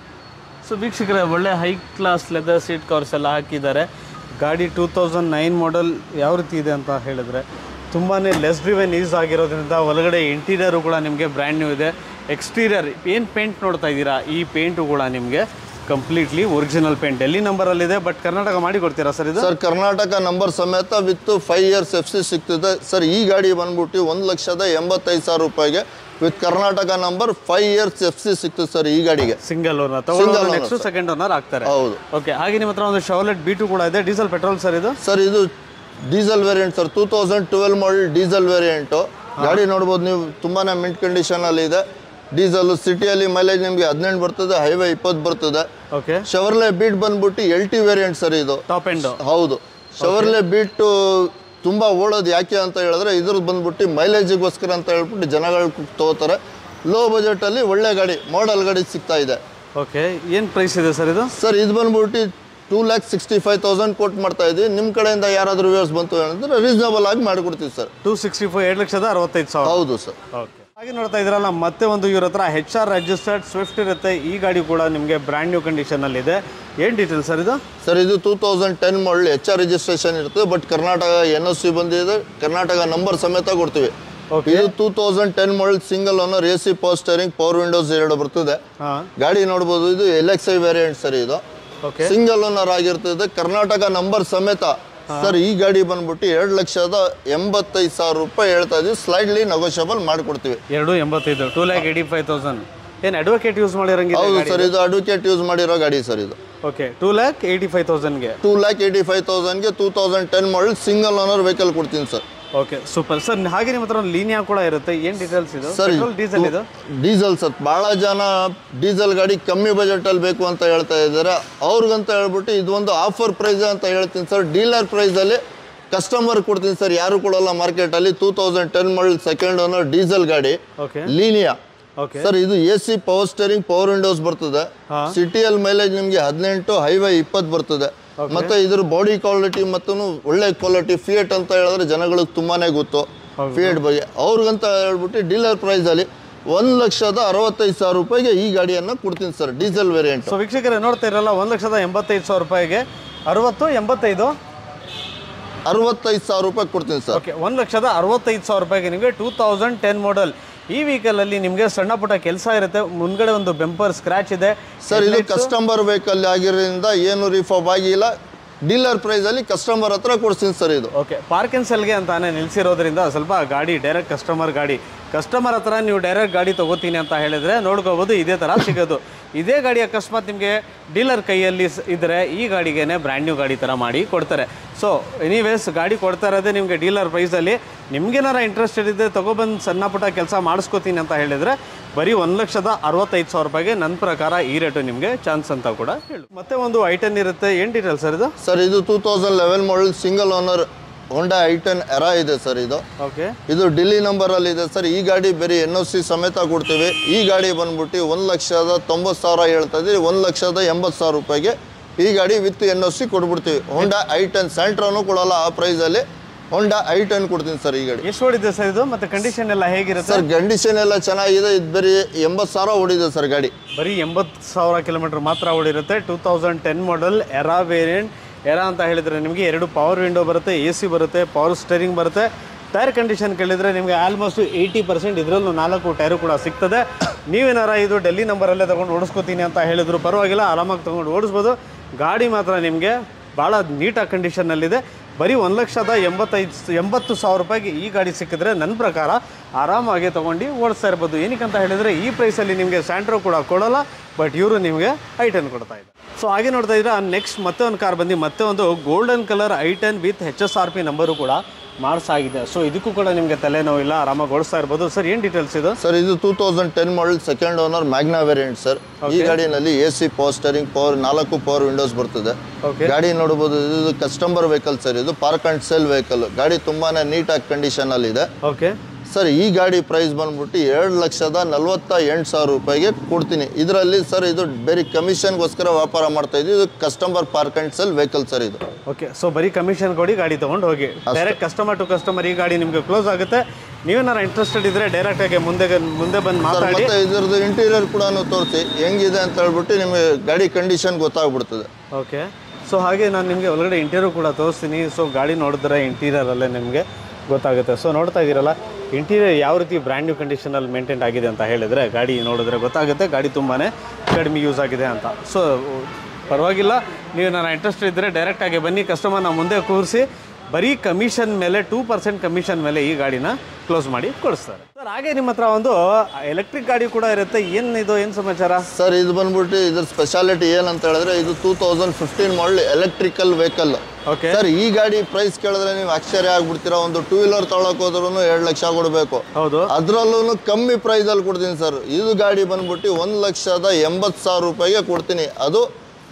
ಸೊ ವೀಕ್ಷಕರೇ ಒಳ್ಳೆ high class leather seat covers ಎಲ್ಲ ಹಾಕಿದ್ದಾರೆ ಗಾಡಿ ಟೂ ತೌಸಂಡ್ ನೈನ್ ಮಾಡೆಲ್ ಯಾವ ರೀತಿ ಇದೆ ಅಂತ ಹೇಳಿದ್ರೆ ತುಂಬಾ ಲೆಸ್ ಡ್ರಿವೆನ್ ಯೂಸ್ ಆಗಿರೋದ್ರಿಂದ ಒಳಗಡೆ ಇಂಟೀರಿಯರು ಕೂಡ ನಿಮಗೆ ಬ್ರ್ಯಾಂಡ್ ನ್ಯೂ ಇದೆ ಎಕ್ಸ್ಟೀರಿಯರ್ ಏನು ಪೇಂಟ್ ನೋಡ್ತಾ ಇದ್ದೀರಾ ಈ ಪೇಂಟು ಕೂಡ ನಿಮಗೆ ಕಂಪ್ಲೀಟ್ಲಿ ಒರಿಜಿನಲ್ ಪೇಂಟ್ ಎಲ್ಲಿ ನಂಬರಲ್ಲಿದೆ ಬಟ್ ಕರ್ನಾಟಕ ಮಾಡಿ ಕೊಡ್ತೀರಾ ಸರ್ ಇದು ಸರ್ ಕರ್ನಾಟಕ ನಂಬರ್ ಸಮೇತ with five years F C ಸಿಗ್ತದೆ ಸರ್ ಈ ಗಾಡಿ ಬಂದ್ಬಿಟ್ಟು ಒಂದು ಲಕ್ಷದ ಎಂಬತ್ತೈದು ಸಾವಿರ ರೂಪಾಯಿಗೆ with Karnataka number five years F C ಸಿಗ್ತದೆ ಸರ್ ಈ ಗಾಡಿಗೆ ಸಿಂಗಲ್ ಓನರ್ ತಗೊಳ್ಳೋದು owner, ನೆಕ್ಸ್ಟ್ ಸೆಕೆಂಡ್ ಓನರ್ ಆಗ್ತಾರೆ ಹೌದು ಓಕೆ ಹಾಗೆ ನಿಮ್ಮ ಹತ್ರ ಒಂದು ಶವಲೆಟ್ ಬಿ ಟು ಕೂಡ ಇದೆ ಡೀಸೆಲ್ ಪೆಟ್ರೋಲ್ ಸರ್ ಇದು ಸರ್ ಇದು diesel variant sir two thousand twelve model diesel variant ಗಾಡಿ ನೋಡ್ಬೋದು ನೀವು ತುಂಬಾ ಮಿಂಟ್ ಕಂಡೀಷನಲ್ಲಿ ಇದೆ ಡೀಸೆಲ್ ಸಿಟಿಯಲ್ಲಿ ಮೈಲೇಜ್ ನಿಮಗೆ ಹದಿನೆಂಟು ಬರ್ತದೆ ಹೈವೇ ಇಪ್ಪತ್ತು ಬರ್ತದೆ ಓಕೆ ಶವರ್ಲೆ ಬೀಟ್ ಬಂದ್ಬಿಟ್ಟು ಎಲ್ ಟಿ ವೇರಿಯಂಟ್ ಸರ್ ಇದು ಟಾಪ್ ಎಂಡು ಹೌದು ಶವರ್ಲೆ ಬೀಟು ತುಂಬ ಓಡೋದು ಯಾಕೆ ಅಂತ ಹೇಳಿದ್ರೆ ಇದ್ರದ್ದು ಬಂದ್ಬಿಟ್ಟು ಮೈಲೇಜಿಗೋಸ್ಕರ ಅಂತ ಹೇಳ್ಬಿಟ್ಟು ಜನಗಳು ತಗೋತಾರೆ ಲೋ ಬಜೆಟಲ್ಲಿ ಒಳ್ಳೆ ಗಾಡಿ ಮಾಡೆಲ್ ಗಾಡಿ ಸಿಗ್ತಾ ಇದೆ ಓಕೆ ಏನು ಪ್ರೈಸ್ ಇದೆ ಸರ್ ಇದು ಸರ್ ಇದು ಬಂದ್ಬಿಟ್ಟು two lakh sixty five thousand ಕೊಟ್ಟು ಮಾಡ್ತಾ ಇದ್ದೀವಿ ನಿಮ್ಮ ಕಡೆಯಿಂದ ಯಾರಾದರೂ ವ್ಯೂವರ್ಸ್ ಬಂತು ಹೇಳಿದ್ರೆ ರೀಸನಬಲ್ ಆಗಿ ಮಾಡಿಕೊಡ್ತೀವಿ ಸರ್ ಟೂ ಸಿಕ್ಸ್ಟಿ ಫೈವ್ ಎರಡು ಲಕ್ಷದ ಅರವತ್ತೈದು ಸಾವಿರ ಹೌದು ಸರ್ ಓಕೆ ಹಾಗೆ ನೋಡ್ತಾ ಇದ್ರಲ್ಲ ಮತ್ತೆ ಒಂದು ಇವ್ರ ಹತ್ರ ಹೆಚ್ ಆರ್ ರಿಜಿಸ್ಟರ್ಡ್ ಸ್ವಿಫ್ಟ್ ಇರುತ್ತೆ ಈ ಗಾಡಿ ಕೂಡ ನಿಮಗೆ ಬ್ರ್ಯಾಂಡ್ ನ್ಯೂ ಕಂಡೀಷನಲ್ಲಿ ಇದೆ ಏನು ಡೀಟೇಲ್ ಸರ್ ಇದು ಸರ್ ಇದು two thousand ten model H R registration ಇರ್ತದೆ but Karnataka N S C ಬಂದಿದೆ ಕರ್ನಾಟಕ ನಂಬರ್ ಸಮೇತ ಕೊಡ್ತೀವಿ ಓಕೆ ಇದು two thousand ten model single owner A C power steering power windows ಎರಡು ಬರ್ತದೆ ಹಾಂ ಗಾಡಿ ನೋಡ್ಬೋದು ಇದು L X I variant sir ಇದು ಓಕೆ ಸಿಂಗಲ್ ಓನರ್ ಆಗಿರ್ತದೆ ಕರ್ನಾಟಕ ನಂಬರ್ ಸಮೇತ ಸರ್ ಈ ಗಾಡಿ ಬಂದ್ಬಿಟ್ಟು ಎರಡು ಲಕ್ಷದ ಎಂಬತ್ತೈದು ಸಾವಿರ ರೂಪಾಯಿ ಹೇಳ್ತಾ ಇದೀವಿ ಸ್ಲೈಡ್ಲಿ ನೆಗೋಷಿಯಬಲ್ ಮಾಡಿಕೊಡ್ತೀವಿ ಎರಡು ಎಂಬತ್ತೈದು two lakh eighty five thousand ಏನು ಅಡ್ವೊಕೇಟ್ ಯೂಸ್ ಮಾಡಿರಂಗಿದೆ ಹೌದು ಸರ್ ಇದು ಅಡ್ವೊಕೇಟ್ ಯೂಸ್ ಮಾಡಿರೋ ಗಾಡಿ ಸರ್ ಇದು okay two lakh eighty five ತೌಸಂಡ್ಗೆ ಟೂ ಲ್ಯಾಕ್ ಏಯ್ಟಿ ಫೈವ್ ತೌಸಂಡ್ಗೆ two thousand ten model single owner vehicle ಕೊಡ್ತೀನಿ ಸರ್ ಓಕೆ ಸೂಪರ್ ಸರ್ ಹಾಗೆ ನಿಮ್ಮ ಹತ್ರ ಒಂದು ಲೀನಿಯಾ ಕೂಡ ಇರುತ್ತೆ ಏನು ಡೀಟೇಲ್ಸ್ ಇದು ಸರ್ ಪೆಟ್ರೋಲ್ ಡೀಸೆಲ್ ಇದು ಡೀಸೆಲ್ ಸರ್ ಭಾಳ ಜನ ಡೀಸೆಲ್ ಗಾಡಿ ಕಮ್ಮಿ ಬಜೆಟಲ್ಲಿ ಬೇಕು ಅಂತ ಹೇಳ್ತಾ ಇದ್ದಾರೆ ಅವ್ರಿಗಂತ ಹೇಳ್ಬಿಟ್ಟು ಇದು ಒಂದು ಆಫರ್ ಪ್ರೈಸ್ ಅಂತ ಹೇಳ್ತೀನಿ ಸರ್ ಡೀಲರ್ ಪ್ರೈಸಲ್ಲಿ ಕಸ್ಟಮರ್ ಕೊಡ್ತೀನಿ ಸರ್ ಯಾರು ಕೊಡೋಲ್ಲ ಮಾರ್ಕೆಟಲ್ಲಿ two thousand ten model second owner diesel ಗಾಡಿ ಓಕೆ ಲೀನಿಯಾ ಓಕೆ ಸರ್ ಇದು A C power steering power windows ಬರ್ತದೆ ಹಾ. ಸಿಟಿಯಲ್ಲಿ ಮೈಲೇಜ್ ನಿಮಗೆ ಹದಿನೆಂಟು ಹೈವೇ ಇಪ್ಪತ್ತು ಬರ್ತದೆ ಮತ್ತೆ ಇದ್ರ ಬಾಡಿ ಕ್ವಾಲಿಟಿ ಮತ್ತು ಒಳ್ಳೆ ಕ್ವಾಲಿಟಿ ಫಿಯೇಟ್ ಅಂತ ಹೇಳಿದ್ರೆ ಜನಗಳಿಗೆ ತುಂಬಾನೇ ಗೊತ್ತು ಫಿಯೇಟ್ ಬಗ್ಗೆ ಅವ್ರಿಗಂತ ಹೇಳ್ಬಿಟ್ಟು ಡೀಲರ್ ಪ್ರೈಸಲ್ಲಿ ಒಂದು ಲಕ್ಷದ ಅರವತ್ತೈದು ಸಾವಿರ ರೂಪಾಯಿಗೆ ಈ ಗಾಡಿಯನ್ನು ಕೊಡ್ತೀನಿ ಸರ್ ಡೀಸೆಲ್ ವೇರಿಯಂಟ್ ಸೊ ವೀಕ್ಷಕರೇ ನೋಡ್ತಾ ಇರಲ್ಲ ಒಂದು ಲಕ್ಷದ ಎಂಬತ್ತೈದು ಸಾವಿರ ರೂಪಾಯಿಗೆ ಅರವತ್ತು ಎಂಬತ್ತೈದು ಅರವತ್ತೈದು ಸಾವಿರ ರೂಪಾಯಿ ಕೊಡ್ತೀನಿ ಸರ್ ಓಕೆ ಒಂದು ಲಕ್ಷದ ಅರವತ್ತೈದು ಸಾವಿರ ರೂಪಾಯಿಗೆ ನಿಮಗೆ ಟೂ ತೌಸಂಡ್ ಟೆನ್ ಮಾಡಲ್ ಈ ವೆಹಿಕಲಲ್ಲಿ ನಿಮಗೆ ಸಣ್ಣ ಪುಟ್ಟ ಕೆಲಸ ಇರುತ್ತೆ ಮುಂದ್ಗಡೆ ಒಂದು ಬೆಂಪರ್ ಸ್ಕ್ರ್ಯಾಚ್ ಇದೆ ಸರ್ ಇದು ಕಸ್ಟಮರ್ ವೆಹಿಕಲ್ ಆಗಿರೋದ್ರಿಂದ ಏನು ರಿಫಾಬ್ ಆಗಿಲ್ಲ ಡೀಲರ್ ಪ್ರೈಸಲ್ಲಿ ಕಸ್ಟಮರ್ ಹತ್ರ ಕೊಡ್ತೀನಿ ಸರ್ ಇದು ಓಕೆ ಪಾರ್ಕ್ ಆ್ಯಂಡ್ ಸೆಲ್ಗೆ ಅಂತಾನೆ ನಿಲ್ಸಿರೋದ್ರಿಂದ ಸ್ವಲ್ಪ ಗಾಡಿ ಡೈರೆಕ್ಟ್ ಕಸ್ಟಮರ್ ಗಾಡಿ ಕಸ್ಟಮರ್ ಹತ್ರ ನೀವು ಡೈರೆಕ್ಟ್ ಗಾಡಿ ತೊಗೋತೀನಿ ಅಂತ ಹೇಳಿದ್ರೆ ನೋಡ್ಕೋಬೋದು ಇದೇ ಥರ ಸಿಗೋದು ಇದೇ ಗಾಡಿ ಅಕಸ್ಮಾತ್ ನಿಮಗೆ ಡೀಲರ್ ಕೈಯಲ್ಲಿ ಸ್- ಇದ್ರೆ ಈ ಗಾಡಿಗೇನೆ ಬ್ರ್ಯಾಂಡ್ ನ್ಯೂ ಗಾಡಿ ಥರ ಮಾಡಿ ಕೊಡ್ತಾರೆ ಸೊ ಎನಿವೇಸ್ ಗಾಡಿ ಕೊಡ್ತಾ ಇರೋದೇ ನಿಮಗೆ ಡೀಲರ್ ಪ್ರೈಸಲ್ಲಿ ನಿಮ್ಗೇನಾರ ಇಂಟ್ರೆಸ್ಟೆಡ್ ಇದ್ದರೆ ತೊಗೊಬಂದು ಸಣ್ಣ ಪುಟ್ಟ ಕೆಲಸ ಮಾಡಿಸ್ಕೋತೀನಿ ಅಂತ ಹೇಳಿದರೆ ಬರೀ ಒಂದು ಲಕ್ಷದ ಅರವತ್ತೈದು ಸಾವಿರ ರೂಪಾಯಿಗೆ ನನ್ನ ಪ್ರಕಾರ ಈ ರೇಟು ನಿಮಗೆ ಚಾನ್ಸ್ ಅಂತ ಕೂಡ ಹೇಳು ಮತ್ತೆ ಒಂದು ಐಟನ್ ಇರುತ್ತೆ ಏನು ಡೀಟೇಲ್ ಸರ್ ಇದು ಸರ್ ಇದು two thousand eleven model single owner Honda i ten Era ಇದೆ ಸರ್ ಇದು ಓಕೆ ಇದು ಡಿಲ್ಲಿ ನಂಬರಲ್ಲಿ ಇದೆ ಸರ್ ಈ ಗಾಡಿ ಬೇರೆ ಎನ್ ಒ ಸಿ ಸಮೇತ ಕೊಡ್ತೀವಿ ಈ ಗಾಡಿ ಬಂದ್ಬಿಟ್ಟು ಒಂದು ಲಕ್ಷದ ತೊಂಬತ್ತು ಸಾವಿರ ಹೇಳ್ತಾ ಇದ್ದೀವಿ ಒಂದು ಲಕ್ಷದ ಎಂಬತ್ತು ಸಾವಿರ ರೂಪಾಯಿಗೆ ಈ ಗಾಡಿ ವಿತ್ ಎನ್ ಒ ಸಿ ಕೊಟ್ಬಿಡ್ತೀವಿ ಹೊಂಡಾ ಐಟನ್ ಸೆಂಟ್ರನು ಕೊಡಲ್ಲ ಆ ಪ್ರೈಸಲ್ಲಿ ಹೊಂಡಾ ಐಟನ್ ಕೊಡ್ತೀನಿ ಸರ್ ಈ ಗಾಡಿ ಎಷ್ಟು ಓಡಿದೆ ಸರ್ ಇದು ಮತ್ತೆ ಕಂಡೀಷನ್ ಎಲ್ಲ ಹೇಗಿರುತ್ತೆ ಸರ್ ಕಂಡೀಷನ್ ಎಲ್ಲ ಚೆನ್ನಾಗಿದೆ ಇದು ಬರೀ ಎಂಬತ್ತು ಸಾವಿರ ಓಡಿದೆ ಸರ್ ಗಾಡಿ ಬರೀ ಎಂಬತ್ತು ಸಾವಿರ ಕಿಲೋಮೀಟರ್ ಮಾತ್ರ ಓಡಿರುತ್ತೆ two thousand ten model Era variant Era ಅಂತ ಹೇಳಿದರೆ ನಿಮಗೆ ಎರಡು ಪವರ್ ವಿಂಡೋ ಬರುತ್ತೆ ಎ ಸಿ ಬರುತ್ತೆ ಪವರ್ ಸ್ಟೇರಿಂಗ್ ಬರುತ್ತೆ ಟೈರ್ ಕಂಡೀಷನ್ ಕೇಳಿದರೆ ನಿಮಗೆ ಆಲ್ಮೋಸ್ಟ್ ಏಯ್ಟಿ ಪರ್ಸೆಂಟ್ ಇದರಲ್ಲೂ ನಾಲ್ಕು ಟೈರು ಕೂಡ ಸಿಗ್ತದೆ ನೀವೇನಾರ ಇದು ಡೆಲ್ಲಿ ನಂಬರಲ್ಲೇ ತೊಗೊಂಡು ಓಡಿಸ್ಕೋತೀನಿ ಅಂತ ಹೇಳಿದ್ರು ಪರವಾಗಿಲ್ಲ ಆರಾಮಾಗಿ ತೊಗೊಂಡು ಓಡಿಸ್ಬೋದು ಗಾಡಿ ಮಾತ್ರ ನಿಮಗೆ ಭಾಳ ನೀಟಾಗಿ ಕಂಡೀಷನ್ನಲ್ಲಿದೆ ಬರೀ ಒಂದು ಲಕ್ಷದ ಎಂಬತ್ತೈದು ಎಂಬತ್ತು ಸಾವಿರ ರೂಪಾಯಿಗೆ ಈ ಗಾಡಿ ಸಿಕ್ಕಿದ್ರೆ ನನ್ನ ಪ್ರಕಾರ ಆರಾಮಾಗಿ ತೊಗೊಂಡು ಓಡಿಸ್ತಾ ಇರ್ಬೋದು ಏನಕ್ಕಂತ ಹೇಳಿದರೆ ಈ ಪ್ರೈಸಲ್ಲಿ ನಿಮಗೆ ಸ್ಯಾಂಟ್ರೋ ಕೂಡ ಕೊಡೋಲ್ಲ ಬಟ್ ಇವರು ನಿಮಗೆ ಐಟನ್ ಕೊಡ್ತಾ ಇದ್ದಾರೆ ಸೊ ಹಾಗೆ ನೋಡ್ತಾ ಇದ್ರೆ ನೆಕ್ಸ್ಟ್ ಮತ್ತೆ ಒಂದು ಕಾರ್ ಬಂದು ಮತ್ತೆ ಒಂದು golden colour i ten with H S R P number ಕೂಡ ಮಾಡಿಸಾಗಿದೆ ಸೊ ಇದಕ್ಕೂ ಕೂಡ ನಿಮಗೆ ತಲೆನೋವಿಲ್ಲ ಆರಾಮಾಗಿ ಓಡಿಸ್ತಾ ಇರ್ಬೋದು ಸರ್ ಏನು ಡೀಟೇಲ್ಸ್ ಇದು ಸರ್ ಇದು two thousand ten model second owner Magna variant sir ಈ ಗಾಡಿನಲ್ಲಿ A C power steering power ನಾಲ್ಕು ಪವರ್ ವಿಂಡೋಸ್ ಬರ್ತದೆ ಓಕೆ ಗಾಡಿ ನೋಡಬಹುದು ಇದು ಕಸ್ಟಮರ್ ವೆಹಿಕಲ್ ಸರ್ ಇದು ಪಾರ್ಕ್ ಅಂಡ್ ಸೇಲ್ ವೆಹಿಕಲ್ ಗಾಡಿ ತುಂಬಾನೇ ನೀಟಾಗಿ ಕಂಡೀಷನ್ ಅಲ್ಲಿ ಇದೆ ಓಕೆ ಸರ್ ಈ ಗಾಡಿ ಪ್ರೈಸ್ ಬಂದ್ಬಿಟ್ಟು ಎರಡು ಲಕ್ಷದ ನಲವತ್ತ ಎಂಟು ಸಾವಿರ ರೂಪಾಯಿಗೆ ಕೊಡ್ತೀನಿ ಇದರಲ್ಲಿ ಸರ್ ಇದು ಬೇರೆ ಕಮಿಷನ್ಗೋಸ್ಕರ ವ್ಯಾಪಾರ ಮಾಡ್ತಾ ಇದ್ದೀವಿ ಇದು customer park and sale vehicle sir ಇದು ಓಕೆ ಸೊ ಬರೀ ಕಮಿಷನ್ ಕೊಡಿ ಗಾಡಿ ತೊಗೊಂಡು ಹೋಗಿ ಡೈರೆಕ್ಟ್ ಕಸ್ಟಮರ್ ಟು ಕಸ್ಟಮರ್ ಈ ಗಾಡಿ ನಿಮಗೆ ಕ್ಲೋಸ್ ಆಗುತ್ತೆ ನೀವೇನಾರ ಇಂಟ್ರೆಸ್ಟೆಡ್ ಇದ್ದರೆ ಡೈರೆಕ್ಟಾಗಿ ಮುಂದೆ ಮುಂದೆ ಬಂದು ಸರ್ ಮಾತಾಡಿ ಮತ್ತೆ ಇದ್ರದ್ದು ಇಂಟೀರಿಯರ್ ಕೂಡ ತೋರಿಸಿ ಹೆಂಗಿದೆ ಅಂತ ಹೇಳ್ಬಿಟ್ಟು ನಿಮಗೆ ಗಾಡಿ ಕಂಡೀಷನ್ ಗೊತ್ತಾಗ್ಬಿಡ್ತದೆ ಓಕೆ ಸೊ ಹಾಗೆ ನಾನು ನಿಮಗೆ ಒಳಗಡೆ ಇಂಟೀರಿಯರ್ ಕೂಡ ತೋರಿಸ್ತೀನಿ ಸೊ ಗಾಡಿ ನೋಡಿದ್ರೆ ಇಂಟೀರಿಯರಲ್ಲೇ ನಿಮಗೆ ಗೊತ್ತಾಗುತ್ತೆ ಸೊ ನೋಡ್ತಾ ಇದ್ದೀರಲ್ಲ ಇಂಟೀರಿಯರ್ ಯಾವ ರೀತಿ ಬ್ರ್ಯಾಂಡ್ ನ್ಯೂ ಕಂಡೀಷನಲ್ಲಿ ಮೇಂಟೈನ್ ಆಗಿದೆ ಅಂತ ಹೇಳಿದರೆ ಗಾಡಿ ನೋಡಿದ್ರೆ ಗೊತ್ತಾಗುತ್ತೆ ಗಾಡಿ ತುಂಬಾ ಕಡಿಮೆ ಯೂಸ್ ಆಗಿದೆ ಅಂತ ಸೊ ಪರವಾಗಿಲ್ಲ ನೀವು ನಾನು ಇಂಟ್ರೆಸ್ಟ್ ಇದ್ದರೆ ಡೈರೆಕ್ಟಾಗಿ ಬನ್ನಿ ಕಸ್ಟಮರ್ನ ಮುಂದೆ ಕೂರಿಸಿ ಬರೀ ಕಮಿಷನ್ ಮೇಲೆ ಟೂ ಪರ್ಸೆಂಟ್ ಕಮಿಷನ್ ಮೇಲೆ ಈ ಗಾಡಿನ ಕ್ಲೋಸ್ ಮಾಡಿ ಕೊಡಿಸ್ತಾರೆ ಸರ್ ಹಾಗೆ ನಿಮ್ಮ ಹತ್ರ ಒಂದು ಎಲೆಕ್ಟ್ರಿಕ್ ಗಾಡಿ ಕೂಡ ಇರುತ್ತೆ ಏನು ಇದು ಏನು ಸಮಾಚಾರ ಸರ್ ಇದು ಬಂದ್ಬಿಟ್ಟು ಇದ್ರ ಸ್ಪೆಷಾಲಿಟಿ ಏನಂತ ಹೇಳಿದ್ರೆ ಇದು two thousand fifteen model electrical vehicle okay sir ಈ ಗಾಡಿ ಪ್ರೈಸ್ ಕೇಳಿದ್ರೆ ನೀವು ಆಶ್ಚರ್ಯ ಆಗ್ಬಿಡ್ತೀರಾ ಒಂದು ಟೂ ವೀಲರ್ ತೊಗೊಳಕ್ ಹೋದ್ರೂ ಎರಡು ಲಕ್ಷ ಕೊಡಬೇಕು ಹೌದು ಅದರಲ್ಲೂ ಕಮ್ಮಿ ಪ್ರೈಸಲ್ಲಿ ಕೊಡ್ತೀನಿ ಸರ್ ಇದು ಗಾಡಿ ಬಂದ್ಬಿಟ್ಟು ಒಂದು ಲಕ್ಷದ ಎಂಬತ್ತು ಸಾವಿರ ರೂಪಾಯಿಗೆ ಕೊಡ್ತೀನಿ ಅದು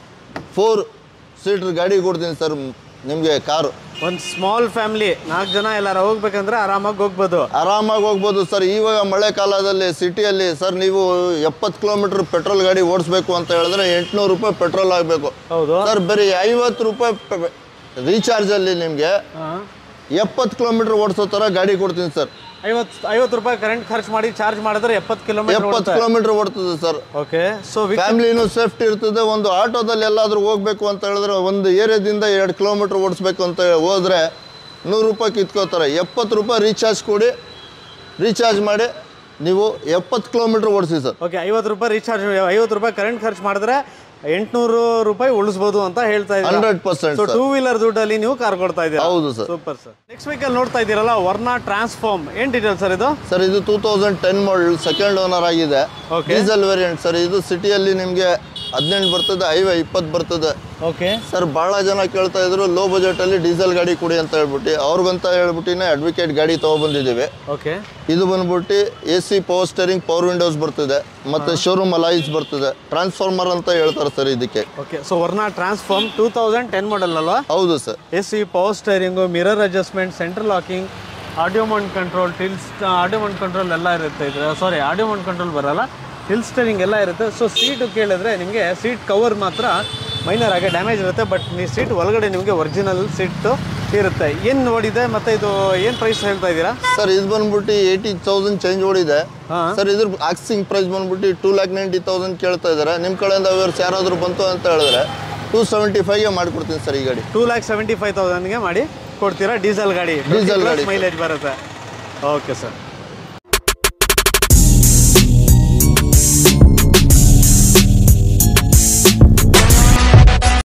ಫೋರ್ ಸೀಟ್ರ್ ಗಾಡಿ ಕೊಡ್ತೀನಿ ಸರ್ ನಿಮಗೆ ಕಾರು ಒಂದು ಸ್ಮಾಲ್ ಫ್ಯಾಮಿಲಿ ನಾಲ್ಕು ಜನ ಎಲ್ಲಾರ ಹೋಗ್ಬೇಕಂದ್ರೆ ಆರಾಮಾಗಿ ಹೋಗ್ಬೋದು ಆರಾಮಾಗಿ ಹೋಗ್ಬೋದು ಸರ್ ಇವಾಗ ಮಳೆ ಕಾಲದಲ್ಲಿ ಸಿಟಿಯಲ್ಲಿ ಸರ್ ನೀವು ಎಪ್ಪತ್ತು ಕಿಲೋಮೀಟರ್ ಪೆಟ್ರೋಲ್ ಗಾಡಿ ಓಡಿಸ್ಬೇಕು ಅಂತ ಹೇಳಿದ್ರೆ ಎಂಟುನೂರು ರೂಪಾಯಿ ಪೆಟ್ರೋಲ್ ಆಗಬೇಕು ಹೌದು ಸರ್ ಬರೀ ಐವತ್ತು ರೂಪಾಯಿ ರೀಚಾರ್ಜಲ್ಲಿ ನಿಮಗೆ ಹಾಂ ಎಪ್ಪತ್ತು ಕಿಲೋಮೀಟರ್ ಓಡಿಸೋ ಥರ ಗಾಡಿ ಕೊಡ್ತೀನಿ ಸರ್ ಐವತ್ತು ಐವತ್ತು ರೂಪಾಯಿ ಕರೆಂಟ್ ಖರ್ಚು ಮಾಡಿ ಚಾರ್ಜ್ ಮಾಡಿದ್ರೆ ಎಪ್ಪತ್ತು ಕಿಲೋಮೀಟರ್ ಎಪ್ಪತ್ತು ಕಿಲೋಮೀಟರ್ ಓಡ್ತದೆ ಸರ್ ಓಕೆ ಸೊ ಫ್ಯಾಮಿಲಿನೂ ಸೇಫ್ಟಿ ಇರ್ತದೆ ಒಂದು ಆಟೋದಲ್ಲಿ ಎಲ್ಲಾದ್ರೂ ಹೋಗ್ಬೇಕು ಅಂತ ಹೇಳಿದ್ರೆ ಒಂದು ಏರಿಯಾದಿಂದ ಎರಡು ಕಿಲೋಮೀಟರ್ ಓಡಿಸ್ಬೇಕು ಅಂತ ಹೋದ್ರೆ ನೂರು ರೂಪಾಯಿ ಕಿತ್ಕೋತಾರೆ ಎಪ್ಪತ್ತು ರೂಪಾಯಿ ರೀಚಾರ್ಜ್ ಕೊಡಿ ರೀಚಾರ್ಜ್ ಮಾಡಿ ನೀವು ಎಪ್ಪತ್ತು ಕಿಲೋಮೀಟರ್ ಓಡಿಸಿ ಸರ್ ಓಕೆ ಐವತ್ತು ರೂಪಾಯಿ ರೀಚಾರ್ಜ್ ಐವತ್ತು ರೂಪಾಯಿ ಕರೆಂಟ್ ಖರ್ಚು ಮಾಡಿದ್ರೆ ಎಂಟ್ನೂರು ರೂಪಾಯಿ ಉಳಿಸ್ಬೋದು ಅಂತ ಹೇಳ್ತಾ ಇದ್ದೀರಾ hundred percent so two wheeler ದುಡ್ಡಲ್ಲಿ ನೀವು ಕಾರ್ ಕೊಡ್ತಾ ಇದ್ದೀರಾ ಹೌದು sir super sir next vehicle ನೋಡ್ತಾ ಇದ್ದೀರಲ್ಲ ವರ್ನಾ ಟ್ರಾನ್ಸ್ಫಾರ್ಮ್ ಏನ್ ಡೀಟೇಲ್ ಸರ್ ಇದು ಸರ್ ಇದು two thousand ten model second owner ಆಗಿದೆ Okay. ಡೀಸೆಲ್ ವೇರಿಯಂಟ್ ಸರ್ ಇದು ಸಿಟಿಯಲ್ಲಿ ನಿಮಗೆ ಹದಿನೆಂಟು ಬರ್ತದೆ ಹೈವೇ ಇಪ್ಪತ್ತು ಬರ್ತದೆ ಓಕೆ ಸರ್ ಭಾಳ ಜನ ಕೇಳ್ತಾ ಇದ್ರು ಲೋ ಬಜೆಟಲ್ಲಿ ಡೀಸೆಲ್ ಗಾಡಿ ಕೊಡಿ ಅಂತ ಹೇಳ್ಬಿಟ್ಟು ಅವ್ರಿಗಂತ ಹೇಳ್ಬಿಟ್ಟಿನೇ ಅಡ್ವೊಕೇಟ್ ಗಾಡಿ ತೊಗೊಬಂದಿದ್ದೀವಿ ಓಕೆ ಇದು ಬಂದ್ಬಿಟ್ಟು A C power steering power windows ಬರ್ತಿದೆ ಮತ್ತು ಶೋರೂಮ್ ಅಲೈಸ್ ಬರ್ತಿದೆ ಟ್ರಾನ್ಸ್ಫಾರ್ಮರ್ ಅಂತ ಹೇಳ್ತಾರೆ ಸರ್ ಇದಕ್ಕೆ okay so Verna transform two thousand ten model ಅಲ್ವಾ ಹೌದು sir A C power steering mirror adjustment central locking audio mount control ಟಿಲ್ಸ್ ಆಡಿಯೋ ಮೌಂಟ್ ಕಂಟ್ರೋಲ್ ಎಲ್ಲ ಇರುತ್ತೆ ಇದು ಸಾರಿ ಆಡಿಯೋ ಮೌಂಟ್ ಕಂಟ್ರೋಲ್ ಬರಲ್ಲ ಹಿಲ್ ಸ್ಟೈರಿಂಗ್ ಎಲ್ಲ ಇರುತ್ತೆ ಸೊ ಸೀಟು ಕೇಳಿದ್ರೆ ನಿಮಗೆ ಸೀಟ್ ಕವರ್ ಮಾತ್ರ ಮೈನರ್ ಆಗಿ ಡ್ಯಾಮೇಜ್ ಇರುತ್ತೆ ಬಟ್ ನೀವು ಸೀಟ್ ಒಳಗಡೆ ನಿಮಗೆ ಒರಿಜಿನಲ್ ಸೀಟು ಇರುತ್ತೆ ಏನು ನೋಡಿದೆ ಮತ್ತು ಇದು ಏನು ಪ್ರೈಸ್ ಹೇಳ್ತಾ ಇದ್ದೀರಾ ಸರ್ ಇದು ಬಂದ್ಬಿಟ್ಟು ಏಯ್ಟಿ ತೌಸಂಡ್ ಚೇಂಜ್ ಓಡಿದೆ ಹಾಂ ಸರ್ ಇದ್ರ ಆಕ್ಸಿಂಗ್ ಪ್ರೈಸ್ ಬಂದ್ಬಿಟ್ಟು ಟೂ ಲ್ಯಾಕ್ ನೈಂಟಿ ತೌಸಂಡ್ ಕೇಳ್ತಾ ಇದ್ದಾರೆ ನಿಮ್ಮ ಕಡೆಯಿಂದ ವ್ಯೂರ್ಸ್ ಯಾರಾದರೂ ಬಂತು ಅಂತ ಹೇಳಿದ್ರೆ ಟೂ ಸೆವೆಂಟಿ ಫೈವ್ಗೆ ಮಾಡಿಕೊಡ್ತೀನಿ ಸರ್ ಈ ಗಾಡಿ ಟೂ ಲ್ಯಾಕ್ ಸೆವೆಂಟಿ ಫೈವ್ ತೌಸಂಡ್ಗೆ ಮಾಡಿ ಕೊಡ್ತೀರಾ ಡೀಸೆಲ್ ಗಾಡಿ Diesel ಗಾಡಿ. ಮೈಲೇಜ್ ಬರುತ್ತೆ ಓಕೆ ಸರ್